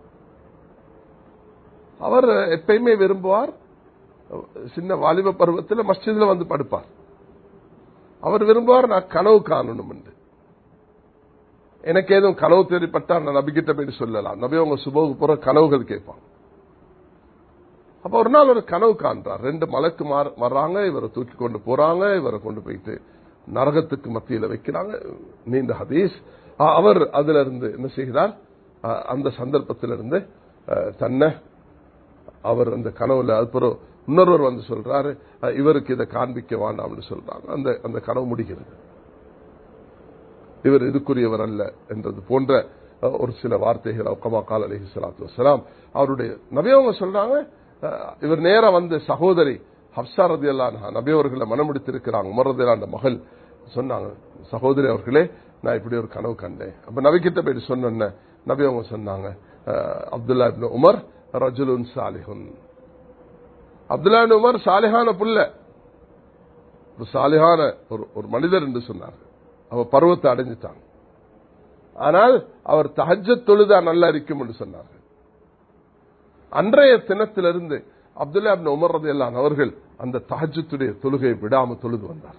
அவர் எப்பயுமே விரும்புவார் சின்ன வாலிப பருவத்தில் மஸ்ஜித்ல வந்து படுப்பார் அவர் விரும்புவார் நான் கனவு காணணும் என்று எனக்கு ஏதும் கனவு தேடிப்பட்டா நான் நபிகிட்ட போயிட்டு சொல்லலாம் நபி அவங்க சுபோகு போற கனவுகள் கேட்பாங்க அப்ப ஒரு நாள் ஒரு கனவு காண்றார் ரெண்டு மலைக்கு வர்றாங்க இவரை தூக்கி கொண்டு போறாங்க இவரை கொண்டு போயிட்டு நரகத்துக்கு மத்தியில வைக்கிறாங்க நீண்ட ஹதீஸ் அ- அவர் அதுல இருந்து என்ன செய்கிறார் அ- அந்த சந்தர்ப்பத்திலிருந்து அ, தன்னை அவர் அந்த கனவுல அதுக்கப்புறம் இன்னொருவர் வந்து சொல்றாரு அ, இவருக்கு இதை காண்பிக்க வேண்டாம்னு சொல்றாங்க அந்த அந்த கனவு முடிகிறது இவர் இதுக்குரியவர் அல்ல என்றது போன்ற அஹ், ஒரு சில வார்த்தைகள் அக்கமா கால் அலஹி சலாத்து வசலாம் அவருடைய நபியவங்க சொல்றாங்க அஹ், இவர் நேரா வந்து சகோதரி ஹப்சா ரதி நபியவர்களை மனமுடித்திருக்கிறாங்க உமரதிலான மகள் சொன்னாங்க சகோதரி அவர்களே நான் இப்படி ஒரு கனவு கண்டேன் அப்ப நபிக்கிட்ட போயிட்டு சொன்ன நபி அவங்க சொன்னாங்க அஹ், அப்துல்லா இப்னு உமர் ரஜுலுன் சாலிஹுன் அப்துல்லா இப்னு உமர் சாலிஹான புள்ள ஒரு சாலிஹான ஒரு ஒரு மனிதர் என்று சொன்னார்கள் அவர் பருவத்தை அடைஞ்சிட்டாங்க ஆனால் அவர் தஹஜ்ஜத் தொழுதா நல்லா இருக்கும் என்று சொன்னார்கள் அன்றைய தினத்திலிருந்து அப்துல்லா இப்னு உமர் ரலியல்லாஹு அவர்கள் அந்த தஹஜ்ஜத்துடைய தொழுகையை விடாம தொழுது வந்தார்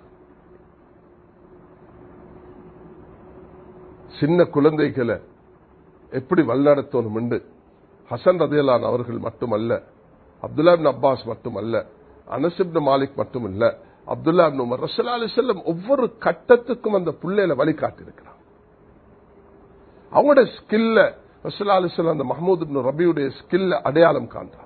சின்ன குழந்தைகளை எப்படி வழிநடத்தணும் என்று ஹசன் ரதியலான் அவர்கள் மட்டுமல்ல அப்துல்லா இப்னு அப்பாஸ் மட்டுமல்ல அனசிப்னு மாலிக் மட்டுமல்ல அப்துல்லா இப்னு உமர் ரசூலுல்லாஹி அலைஹி வஸல்லம் ஒவ்வொரு கட்டத்துக்கும் அந்த புள்ளையில வழிகாட்டி இருக்கிறார் அவங்களோட ஸ்கில்ல ரசூலுல்லாஹி அலைஹி வஸல்லம் அந்த மஹமூத் இப்னு ரபியுடைய ஸ்கில்ல அடையாளம் காண்றான்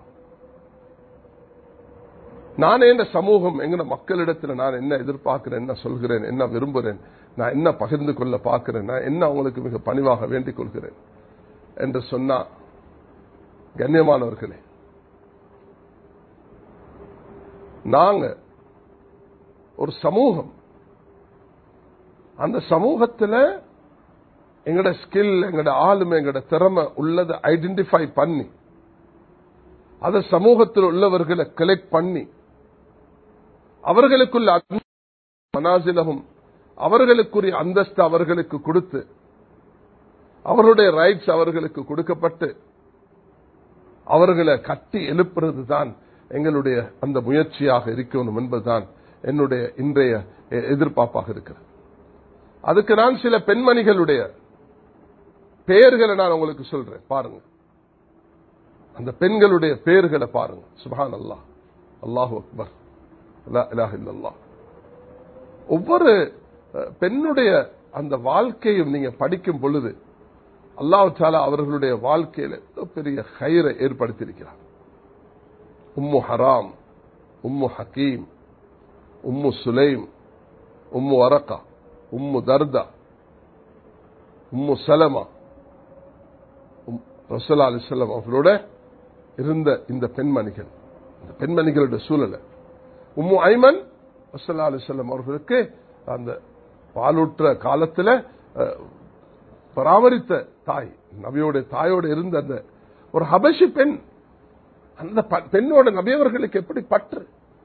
நான் என்ன சமூகம் எங்க மக்களிடத்தில் நான் என்ன எதிர்பார்க்கிறேன் என்ன சொல்கிறேன் என்ன விரும்புகிறேன் நான் என்ன பகிர்ந்து கொள்ள பார்க்கிறேன் நான் என்ன அவங்களுக்கு மிக பணிவாக வேண்டிக் கொள்கிறேன் என்று சொன்னா கண்ணியமானவர்களே நாங்க ஒரு சமூகம் அந்த சமூகத்துல எங்கட ஸ்கில் எங்கட ஆளுமை எங்கட திறமை உள்ளதை ஐடென்டிஃபை பண்ணி அத சமூகத்தில் உள்ளவர்களை கலெக்ட் பண்ணி அவர்களுக்குள்ள மனாசிலகும் அவர்களுக்குரிய அந்தஸ்து அவர்களுக்கு கொடுத்து அவருடைய ரைட்ஸ் அவர்களுக்கு கொடுக்கப்பட்டு அவர்களை கட்டி எழுப்புறது தான் எங்களுடைய அந்த முயற்சியாக இருக்கணும் என்பதுதான் என்னுடைய இன்றைய எதிர்பார்ப்பாக இருக்கிறது அதுக்கு நான் சில பெண்மணிகளுடைய பெயர்களை நான் உங்களுக்கு சொல்றேன் பாருங்க அந்த பெண்களுடைய பெயர்களை பாருங்க சுபான் அல்லாஹ் அல்லாஹு அக்பர் அல்லா ஒவ்வொரு பெண்ணுடைய அந்த வாழ்க்கையும் நீங்க படிக்கும் பொழுது அல்லாஹ் சாலா அவர்களுடைய வாழ்க்கையில பெரிய கயிறை ஏற்படுத்தியிருக்கிறார் உம்மு ஹராம் உம்மு ஹக்கீம் உம்மு சுலைம் உம்மு அரக்கா உம்மு தர்தா உம்மு சலமா ரசல்லா அலிசல்லாம் அவர்களோட இருந்த இந்த பெண்மணிகள் இந்த பெண்மணிகளுடைய சூழலை உம்மு ஐமன் ரசல்லா அலிசல்லாம் அவர்களுக்கு அந்த பாலூற்ற காலத்தில் பராமரித்த தாய் நபியோட தாயோட இருந்த அந்த ஒரு ஹபஷி பெண் அந்த பெண்ணோட நபியவர்களுக்கு எப்படி பற்று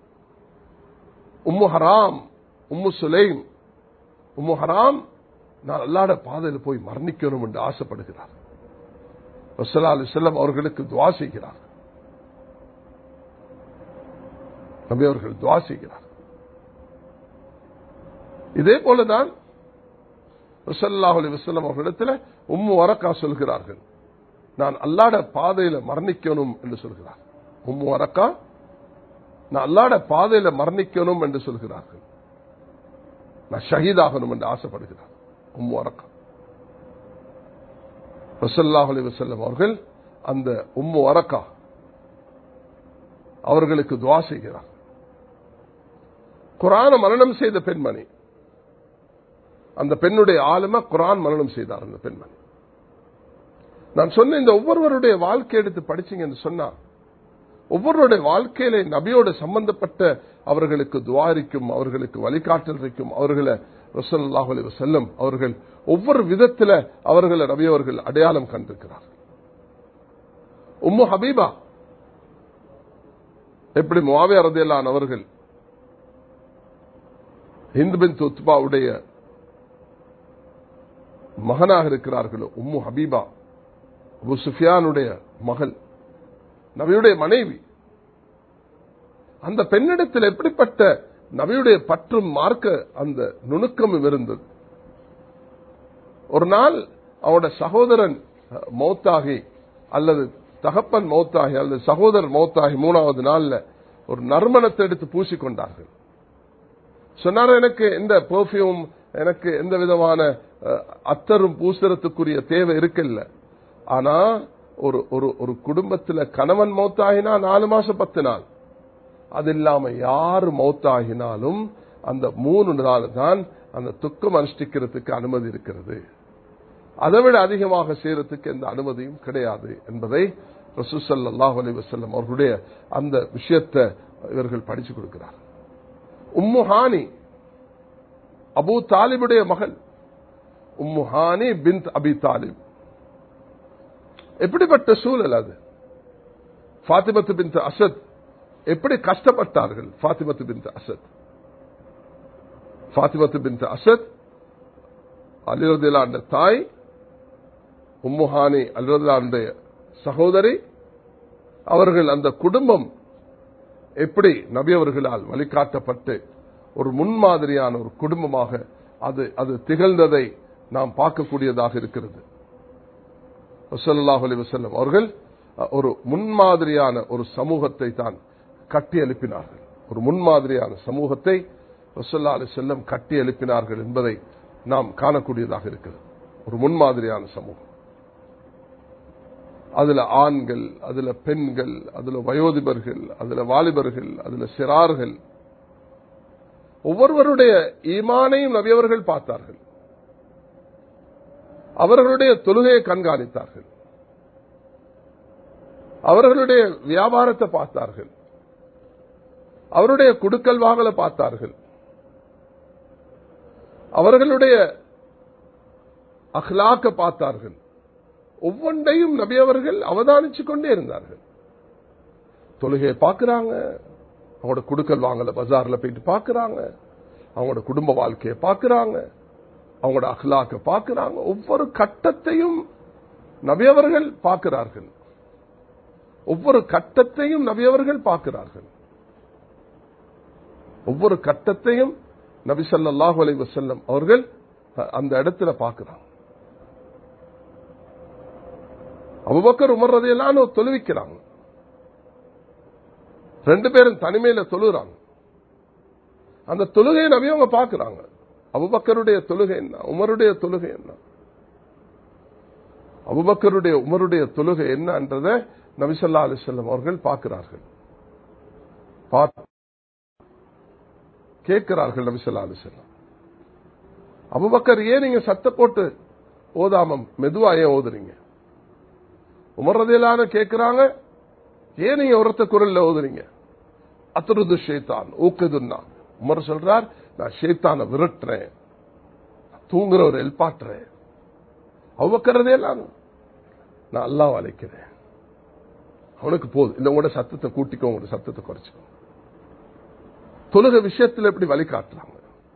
உம்மு ஹராம் உம்மு சுலைம் உம்மு ஹராம் நான் அல்லாட பாதையில் போய் மரணிக்கணும் என்று ஆசைப்படுகிறார் ரசலா அலி செல்லம் அவர்களுக்கு துவா செய்கிறார் நபி அவர்கள் துவா செய்கிறார் இதே போலதான் ரசல்லாஹ் அலி வசல்லம் அவர்களிடத்தில் உம்மு வரக்கா சொல்கிறார்கள் நான் அல்லாட பாதையில மரணிக்கணும் என்று சொல்கிறார் உம்மு வரக்கா நான் அல்லாட பாதையில மரணிக்கணும் என்று சொல்கிறார்கள் நான் ஷஹீதாகணும் என்று ஆசைப்படுகிறார் உம்மு வரக்கா ரசல்லாஹ் அலி வசல்லம் அவர்கள் அந்த உம்மு வரக்கா அவர்களுக்கு துவா செய்கிறார் குரான மரணம் செய்த பெண்மணி அந்த பெண்ணுடைய ஆளுமை குரான் மரணம் செய்தார் அந்த பெண்மணி நான் சொன்ன இந்த ஒவ்வொருவருடைய வாழ்க்கை எடுத்து படிச்சீங்கன்னு சொன்னா ஒவ்வொருடைய வாழ்க்கையில நபியோட சம்பந்தப்பட்ட அவர்களுக்கு துவாரிக்கும் அவர்களுக்கு வழிகாட்டல் இருக்கும் அவர்களை ரசல்லாஹ் அலி வசல்லம் அவர்கள் ஒவ்வொரு விதத்தில் அவர்களை நபி அவர்கள் அடையாளம் கண்டிருக்கிறார் உம்மு ஹபீபா எப்படி முவாவே அரதியலான் அவர்கள் ஹிந்து பின் துத்பாவுடைய மகனாக இருக்கிறார்களோ உம்மு ஹபீபா அபு சுஃபியானுடைய மகள் நபியுடைய மனைவி அந்த பெண்ணிடத்தில் எப்படிப்பட்ட நபியுடைய பற்றும் மார்க்க அந்த நுணுக்கமும் இருந்தது ஒரு நாள் அவனோட சகோதரன் மௌத்தாகி அல்லது தகப்பன் மௌத்தாகி அல்லது சகோதரர் மௌத்தாகி மூணாவது நாள்ல ஒரு நறுமணத்தை எடுத்து பூசிக்கொண்டார்கள் சொன்னார் எனக்கு எந்த பெர்ஃபியூம் எனக்கு எந்த விதமான அத்தரும் பூசுறதுக்குரிய தேவை இருக்குல்ல ஆனா ஒரு ஒரு ஒரு குடும்பத்தில் கணவன் மௌத்தாகினா நாலு மாசம் பத்து நாள் அது இல்லாம யாரு மௌத்தாகினாலும் அந்த மூணு நாள் தான் அந்த துக்கம் அனுஷ்டிக்கிறதுக்கு அனுமதி இருக்கிறது அதை விட அதிகமாக செய்யறதுக்கு எந்த அனுமதியும் கிடையாது என்பதை ரசூசல்லாஹ் அலி வசல்லம் அவர்களுடைய அந்த விஷயத்தை இவர்கள் படிச்சு கொடுக்கிறார் உம்முஹானி அபு தாலிபுடைய மகள் உம்முஹானி பின் அபி தாலிப் எப்படிப்பட்ட சூழல் அது ஃபாத்திமத்து பின் அசத் எப்படி கஷ்டப்பட்டார்கள் ஃபாத்திமத்து பின் அசத் ஃபாத்திமத்து பின் அசத் அலிரதிலாண்ட தாய் உம்முஹானி அலிரதிலாண்டைய சகோதரி அவர்கள் அந்த குடும்பம் எப்படி நபி அவர்களால் வழிகாட்டப்பட்டு ஒரு முன்மாதிரியான ஒரு குடும்பமாக அது அது திகழ்ந்ததை நாம் பார்க்கக்கூடியதாக இருக்கிறது வசல்லாஹ் அலி வசல்லம் அவர்கள் ஒரு முன்மாதிரியான ஒரு சமூகத்தை தான் கட்டி எழுப்பினார்கள் ஒரு முன்மாதிரியான சமூகத்தை வசல்லா அலி செல்லம் கட்டி எழுப்பினார்கள் என்பதை நாம் காணக்கூடியதாக இருக்கிறது ஒரு முன்மாதிரியான சமூகம் அதுல ஆண்கள் அதுல பெண்கள் அதுல வயோதிபர்கள் அதுல வாலிபர்கள் அதுல சிறார்கள் ஒவ்வொருவருடைய ஈமானையும் நபியவர்கள் பார்த்தார்கள் அவர்களுடைய தொழுகையை கண்காணித்தார்கள் அவர்களுடைய வியாபாரத்தை பார்த்தார்கள் அவருடைய குடுக்கல் வாங்கலை பார்த்தார்கள் அவர்களுடைய அஹ்லாக்க பார்த்தார்கள் ஒவ்வொன்றையும் நபி அவர்கள் அவதானிச்சு கொண்டே இருந்தார்கள் தொழுகையை பார்க்கிறாங்க அவங்களோட குடுக்கல் வாங்கல பஜார்ல போயிட்டு பார்க்கறாங்க அவங்களோட குடும்ப வாழ்க்கையை பார்க்கறாங்க அவங்களோட அஹ்லாக்க பார்க்கறாங்க ஒவ்வொரு கட்டத்தையும் நபியவர்கள் பார்க்கிறார்கள் ஒவ்வொரு கட்டத்தையும் நபியவர்கள் பார்க்கிறார்கள் ஒவ்வொரு கட்டத்தையும் நபி ஸல்லல்லாஹு அலைஹி வஸல்லம் அவர்கள் அந்த இடத்துல பார்க்கிறாங்க அபுபக்கர் உமர் ரதியெல்லாம் தொழுவிக்கிறாங்க ரெண்டு பேரும் தனிமையில தொழுகிறாங்க அந்த தொழுகையை நபி அவங்க பார்க்கிறாங்க அபுபக்கருடைய தொழுகை என்ன உமருடைய தொழுகை என்ன அபுபக்கருடைய உமருடைய தொழுகை என்னன்றத நபிசல்லா அலிசல்லம் அவர்கள் பார்க்கிறார்கள் பார்த்து கேட்கிறார்கள் நபிசல்லா அலிசல்லம் அபுபக்கர் ஏன் நீங்க சத்த போட்டு ஓதாமம் மெதுவா ஏன் ஓதுறீங்க உமர்றதையிலான கேட்கிறாங்க ஏன் நீங்க உரத்த குரல்ல ஓதுறீங்க அத்துருது ஷேத்தான் ஊக்குதுன்னா உமர் சொல்றார் நான் ஷேத்தான விரட்டுறேன் தூங்குறவர் எல்பாட்டுறேன் அவ்வக்கிறதே எல்லாம் நான் அல்லாஹ் அழைக்கிறேன் அவனுக்கு போதும் இந்த உங்களோட சத்தத்தை கூட்டிக்கோ உங்களோட சத்தத்தை குறைச்சிக்கோ தொழுக விஷயத்தில் எப்படி வழிகாட்டுறாங்க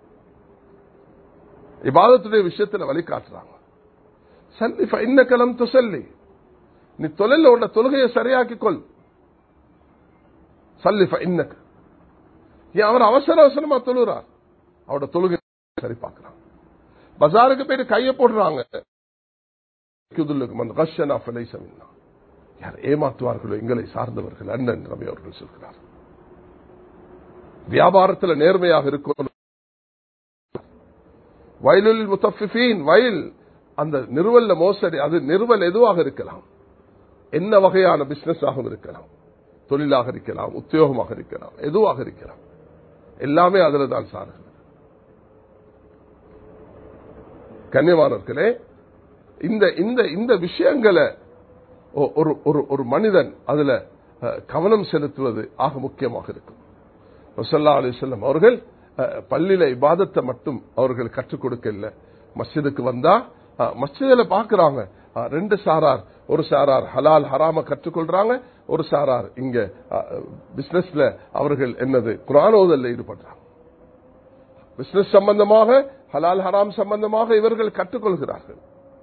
இபாதத்துடைய விஷயத்தில் வழிகாட்டுறாங்க சல்லி இன்ன கலம் துசல்லி நீ தொழில உள்ள தொழுகையை சரியாக்கிக் கொள் சல்லி இன்னக்கு ஏன் அவர் அவசர அவசரமா தொழுகிறார் அவரோட தொழுகை சரி பார்க்கிறான் பஜாருக்கு போயிட்டு கையை போடுறாங்க யார் ஏமாற்றுவார்களோ எங்களை சார்ந்தவர்கள் அண்ணன் ரவி அவர்கள் சொல்கிறார் வியாபாரத்தில் நேர்மையாக இருக்கும் வயலில் முத்தஃபிஃபீன் வயல் அந்த நிறுவல்ல மோசடி அது நிறுவல் எதுவாக இருக்கலாம் என்ன வகையான பிசினஸ் ஆகவும் இருக்கலாம் தொழிலாக இருக்கலாம் உத்தியோகமாக இருக்கலாம் எதுவாக இருக்கலாம் எல்லாமே அதுல தான் சார்கள் கன்னியமானவர்களே இந்த இந்த இந்த விஷயங்களை ஒரு ஒரு ஒரு மனிதன் அதுல கவனம் செலுத்துவது ஆக முக்கியமாக இருக்கும் ரசல்லா அலி செல்லம் அவர்கள் பள்ளியில இபாதத்தை மட்டும் அவர்கள் கற்றுக் கொடுக்கல மஸ்ஜிதுக்கு வந்தா மஸ்ஜிதில் பாக்குறாங்க ரெண்டு சாரார் ஒரு சாரார் ஹலால் ஹராம கற்றுக்கொள்றாங்க ஒரு சாரார் இங்க பிசினஸ்ல அவர்கள் என்னது குரானோதல்ல ஈடுபடுறாங்க பிசினஸ் சம்பந்தமாக ஹலால் ஹராம் சம்பந்தமாக இவர்கள் கற்றுக்கொள்கிறார்கள்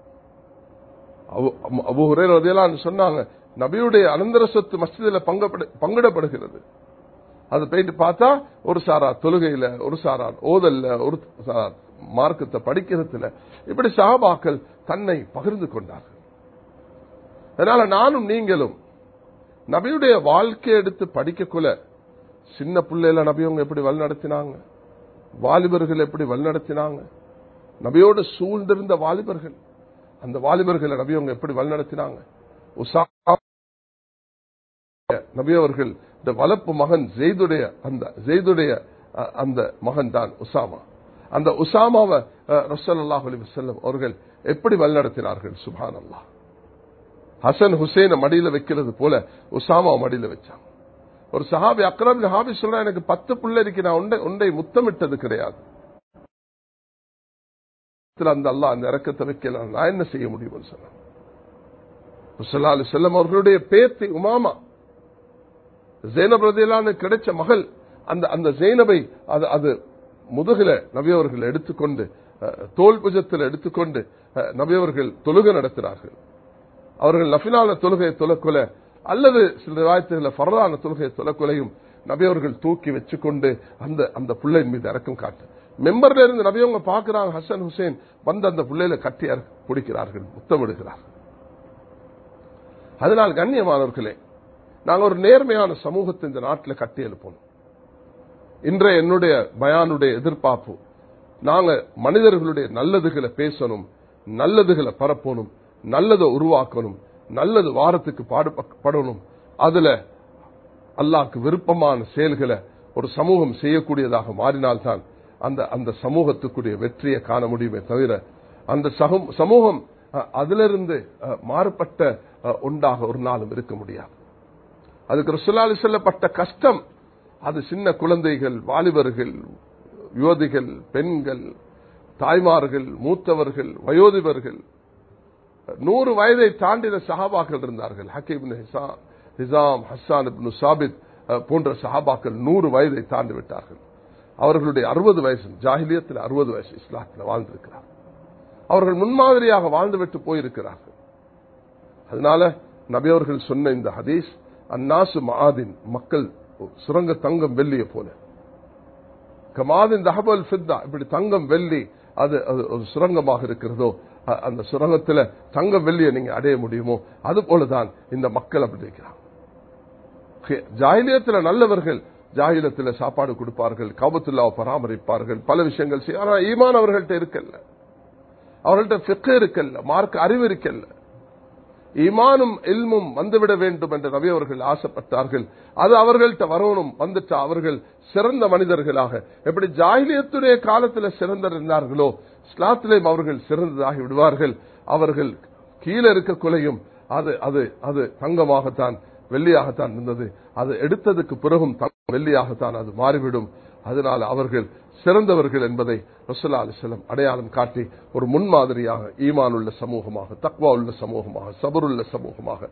அபு ஹுரேன் சொன்னாங்க நபியுடைய அனந்தர சொத்து மஸ்ஜிதில் பங்கிடப்படுகிறது அது போயிட்டு பார்த்தா ஒரு சாரார் தொழுகையில ஒரு சாரார் ஓதல்ல ஒரு சாரார் மார்க்கத்தை படிக்கிறதுல இப்படி சஹாபாக்கள் தன்னை பகிர்ந்து கொண்டார்கள் அதனால நானும் நீங்களும் நபியுடைய வாழ்க்கையை எடுத்து படிக்கக்குள்ள சின்ன பிள்ளையில நபியவங்க எப்படி வழிநடத்தினாங்க வாலிபர்கள் எப்படி வழிநடத்தினாங்க நபியோடு சூழ்ந்திருந்த வாலிபர்கள் அந்த வாலிபர்களை நபியவங்க எப்படி வழிநடத்தினாங்க உசா நபியவர்கள் இந்த வளர்ப்பு மகன் ஜெய்துடைய அந்த ஜெய்துடைய அந்த மகன் தான் உசாமா அந்த உசாமாவை ரசல் அல்லாஹ் அலி வசல்லம் அவர்கள் எப்படி வழிநடத்தினார்கள் சுபான் அல்லா ஹசன் ஹுசேன மடியில வைக்கிறது போல உசாமா மடியில வச்சாங்க ஒரு சஹாபி அக்ரம் ஹாபி சொல்ற எனக்கு பத்து பிள்ளை இருக்கு நான் ஒன்றை ஒன்றை முத்தமிட்டது கிடையாது அந்த அல்லா அந்த இறக்கத்தை வைக்கல நான் என்ன செய்ய முடியும்னு சொன்னான் செல்லம் அவர்களுடைய பேத்தி உமாமா ஜெயனப் ரதியலான்னு கிடைச்ச மகள் அந்த அந்த ஜெயினபை அது அது முதுகில நபியவர்கள் எடுத்துக்கொண்டு தோல் புஜத்தில் எடுத்துக்கொண்டு நபியவர்கள் தொழுகை நடத்தினார்கள் அவர்கள் நஃபினான தொழுகையை தொலைக்கொல அல்லது சில வாய்த்துகளை ஃபரதான தொழுகையை தொலைக்கொலையும் நபியவர்கள் தூக்கி வச்சுக்கொண்டு அந்த அந்த பிள்ளையின் மீது இறக்கம் காட்டு மெம்பர்ல இருந்து நபியவங்க பார்க்கிறாங்க ஹசன் ஹுசேன் வந்து அந்த பிள்ளையில கட்டி பிடிக்கிறார்கள் முத்தமிடுகிறார்கள் அதனால் கண்ணியமானவர்களே நாங்கள் ஒரு நேர்மையான சமூகத்தை இந்த நாட்டில் கட்டி எழுப்பணும் இன்றைய என்னுடைய பயானுடைய எதிர்பார்ப்பு நாங்க மனிதர்களுடைய நல்லதுகளை பேசணும் நல்லதுகளை பரப்பணும் நல்லதை உருவாக்கணும் நல்லது வாரத்துக்கு பாடுபடணும் அதுல அல்லாக்கு விருப்பமான செயல்களை ஒரு சமூகம் செய்யக்கூடியதாக மாறினால்தான் அந்த அந்த சமூகத்துக்குரிய வெற்றியை காண முடியுமே தவிர அந்த சமூகம் அதிலிருந்து மாறுபட்ட ஒன்றாக ஒரு நாளும் இருக்க முடியாது அதுக்கு ருசுலாலி சொல்லப்பட்ட கஷ்டம் அது சின்ன குழந்தைகள் வாலிபர்கள் யுவதிகள் பெண்கள் தாய்மார்கள் மூத்தவர்கள் வயோதிபர்கள் நூறு வயதை தாண்டின சஹாபாக்கள் இருந்தார்கள் ஹக்கீப் ஹிசாம் ஹஸ்ஸான் இப்னு சாபித் போன்ற சஹாபாக்கள் நூறு வயதை தாண்டி விட்டார்கள் அவர்களுடைய அறுபது வயசு ஜாகிலியத்தில் அறுபது வயசு இஸ்லாத்தில் வாழ்ந்திருக்கிறார் அவர்கள் முன்மாதிரியாக வாழ்ந்துவிட்டு போயிருக்கிறார்கள் அதனால நபி அவர்கள் சொன்ன இந்த ஹதீஸ் அந்நாசு மாதின் மக்கள் சுரங்க தங்கம் வெள்ளிய போல கமாதின் தஹபல் ஃபித்தா இப்படி தங்கம் வெள்ளி அது அது ஒரு சுரங்கமாக இருக்கிறதோ அந்த சுரங்கத்துல தங்கம் வெள்ளியை நீங்க அடைய முடியுமோ அது போலதான் இந்த மக்கள் அப்படி இருக்கிறாங்க ஜாகிலியத்துல நல்லவர்கள் ஜாகிலத்தில் சாப்பாடு கொடுப்பார்கள் காபத்துல்லாவை பராமரிப்பார்கள் பல விஷயங்கள் செய்ய ஆனா ஈமான் அவர்கள்ட்ட இருக்கல்ல அவர்கள்ட்ட ஃபிக்கு இருக்கல்ல மார்க் அறிவு இருக்கல்ல ஈமானும் இல்மும் வந்துவிட வேண்டும் என்று நபி அவர்கள் ஆசைப்பட்டார்கள் அது அவர்கள்ட்ட வரணும் வந்துட்டு அவர்கள் சிறந்த மனிதர்களாக எப்படி ஜாகிலியத்துடைய காலத்தில் சிறந்திருந்தார்களோ ஸ்லாத்திலேயும் அவர்கள் சிறந்ததாகி விடுவார்கள் அவர்கள் கீழே இருக்க குலையும் அது அது அது தங்கமாகத்தான் வெள்ளியாகத்தான் இருந்தது அது எடுத்ததுக்கு பிறகும் வெள்ளியாகத்தான் அது மாறிவிடும் அதனால் அவர்கள் சிறந்தவர்கள் என்பதை ரசுல்லா அலிஸ்லம் அடையாளம் காட்டி ஒரு முன்மாதிரியாக ஈமான் உள்ள சமூகமாக தக்வா உள்ள சமூகமாக சபருள்ள சமூகமாக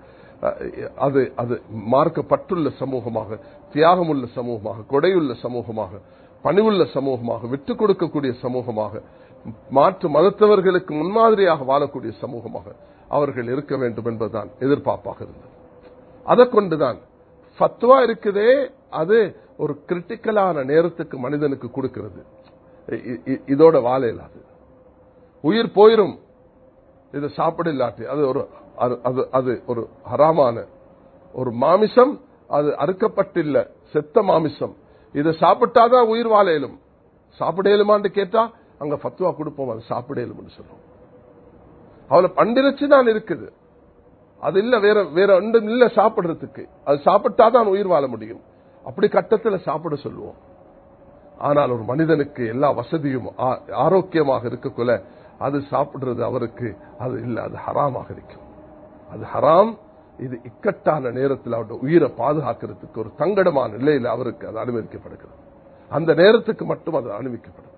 அது அது மார்க்கப்பட்டுள்ள சமூகமாக தியாகம் உள்ள சமூகமாக கொடையுள்ள சமூகமாக பணிவுள்ள சமூகமாக விட்டுக் கொடுக்கக்கூடிய சமூகமாக மாற்று மதத்தவர்களுக்கு முன்மாதிரியாக வாழக்கூடிய சமூகமாக அவர்கள் இருக்க வேண்டும் என்பதுதான் எதிர்பார்ப்பாக இருந்தது அதை கொண்டுதான் ஃபத்வா இருக்குதே அது ஒரு கிரிட்டிக்கலான நேரத்துக்கு மனிதனுக்கு கொடுக்கிறது இதோட வாழ இல்லாது உயிர் போயிரும் இது சாப்பிட இல்லாட்டி அது ஒரு அது அது ஒரு ஹராமான ஒரு மாமிசம் அது அறுக்கப்பட்டில்ல செத்த மாமிசம் இதை சாப்பிட்டாதான் உயிர் வாழ இயலும் சாப்பிட இயலுமான்னு கேட்டா அங்க ஃபத்வா கொடுப்போம் அது சாப்பிட இயலும்னு சொல்லுவோம் அவளை பண்டிரச்சு தான் இருக்குது அது இல்ல வேற வேற ஒன்றும் இல்ல சாப்பிடுறதுக்கு அது சாப்பிட்டாதான் உயிர் வாழ முடியும் அப்படி கட்டத்தில் சாப்பிட சொல்லுவோம் ஆனால் ஒரு மனிதனுக்கு எல்லா வசதியும் ஆரோக்கியமாக இருக்கக்குள்ள அது சாப்பிடுறது அவருக்கு அது இல்ல அது ஹராமாக இருக்கும் அது ஹராம் இது இக்கட்டான நேரத்தில் அவருடைய உயிரை பாதுகாக்கிறதுக்கு ஒரு தங்கடமான நிலையில் அவருக்கு அது அனுமதிக்கப்படுகிறது அந்த நேரத்துக்கு மட்டும் அது அனுமதிக்கப்படும்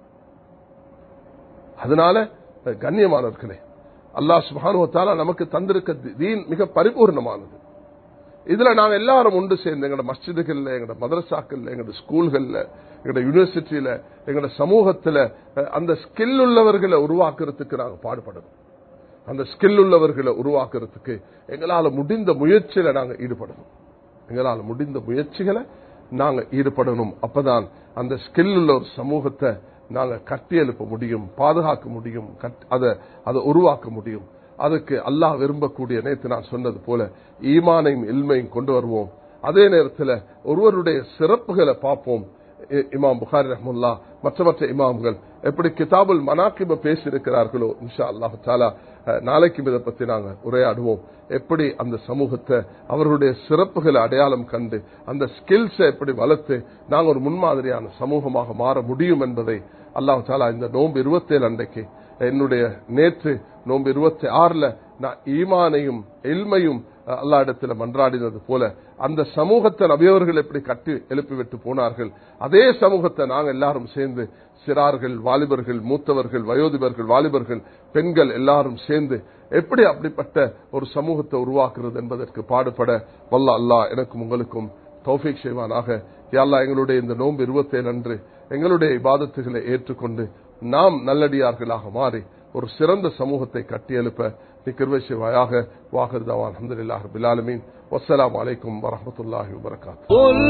அதனால கண்ணியமானவர்களே அல்லா சுபானுவத்தால நமக்கு தந்திருக்க தீன் மிக பரிபூர்ணமானது இதுல நாங்க எல்லாரும் ஒன்று சேர்ந்து எங்களோட மஸ்ஜிதுகள்ல எங்களோட மதரசாக்கள்ல எங்களோட ஸ்கூல்கள்ல எங்களோட யூனிவர்சிட்டியில எங்களோட சமூகத்துல அந்த ஸ்கில் உள்ளவர்களை உருவாக்குறதுக்கு நாங்க பாடுபடணும் அந்த ஸ்கில் உள்ளவர்களை உருவாக்குறதுக்கு எங்களால முடிந்த முயற்சியில நாங்க ஈடுபடணும் எங்களால முடிந்த முயற்சிகளை நாங்க ஈடுபடணும் அப்பதான் அந்த ஸ்கில் உள்ள ஒரு சமூகத்தை நாங்க கட்டி எழுப்ப முடியும் பாதுகாக்க முடியும் அதை அதை உருவாக்க முடியும் அதுக்கு அல்லாஹ் விரும்பக்கூடிய நேற்று நான் சொன்னது போல ஈமானையும் இல்மையும் கொண்டு வருவோம் அதே நேரத்தில் ஒருவருடைய சிறப்புகளை பார்ப்போம் இமாம் புகாரி ரஹமுல்லா மற்ற மற்ற இமாம்கள் எப்படி கிதாபுல் மனாக்கிப பேசியிருக்கிறார்களோ இன்ஷா அல்லாஹு தாலா நாளைக்கு இதை பத்தி நாங்க உரையாடுவோம் எப்படி அந்த சமூகத்தை அவர்களுடைய சிறப்புகளை அடையாளம் கண்டு அந்த ஸ்கில்ஸை எப்படி வளர்த்து நாங்க ஒரு முன்மாதிரியான சமூகமாக மாற முடியும் என்பதை அல்லாஹு தாலா இந்த நோன்பு இருபத்தேழு அன்றைக்கு என்னுடைய நேற்று நோன்பு இருபத்தி ஆறுல நான் ஈமானையும் எல்மையும் அல்லா இடத்துல மன்றாடினது போல அந்த சமூகத்தை நபியவர்கள் எப்படி கட்டி எழுப்பிவிட்டு போனார்கள் அதே சமூகத்தை நாங்கள் எல்லாரும் சேர்ந்து சிறார்கள் வாலிபர்கள் மூத்தவர்கள் வயோதிபர்கள் வாலிபர்கள் பெண்கள் எல்லாரும் சேர்ந்து எப்படி அப்படிப்பட்ட ஒரு சமூகத்தை உருவாக்குறது என்பதற்கு பாடுபட வல்ல அல்லா எனக்கும் உங்களுக்கும் தௌஃபீக் செய்வானாக யாழ்லா எங்களுடைய இந்த நோன்பு இருபத்தேழு அன்று எங்களுடைய இபாதத்துகளை ஏற்றுக்கொண்டு நாம் நல்லடியார்களாக மாறி ஒரு சிறந்த சமூகத்தை கட்டியெழுப்ப நிக்கிருவை செய்வாயாக வாகர் தவான் அஹமதுல்லாஹ் பிலாலமீன் வசலாம் அலைக்கும் வரமத்துல்லாஹி வபரகாத்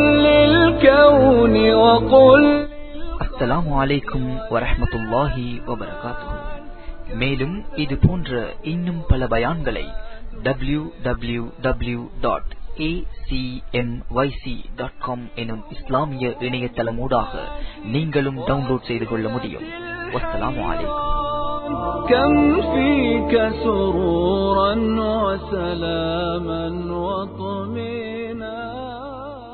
அஸ்ஸலாமு அலைக்கும் வரஹமத்துல்லாஹி வபரகாத்துஹு மேலும் இது போன்ற இன்னும் பல பயான்களை W W W dot acmyc.com எனும் இஸ்லாமிய இணையதளமூடாக நீங்களும் டவுன்லோட் செய்து கொள்ள முடியும் வஸ்ஸலாமு அலைக்கும் كم فيك سرورا وسلاما وطمئنا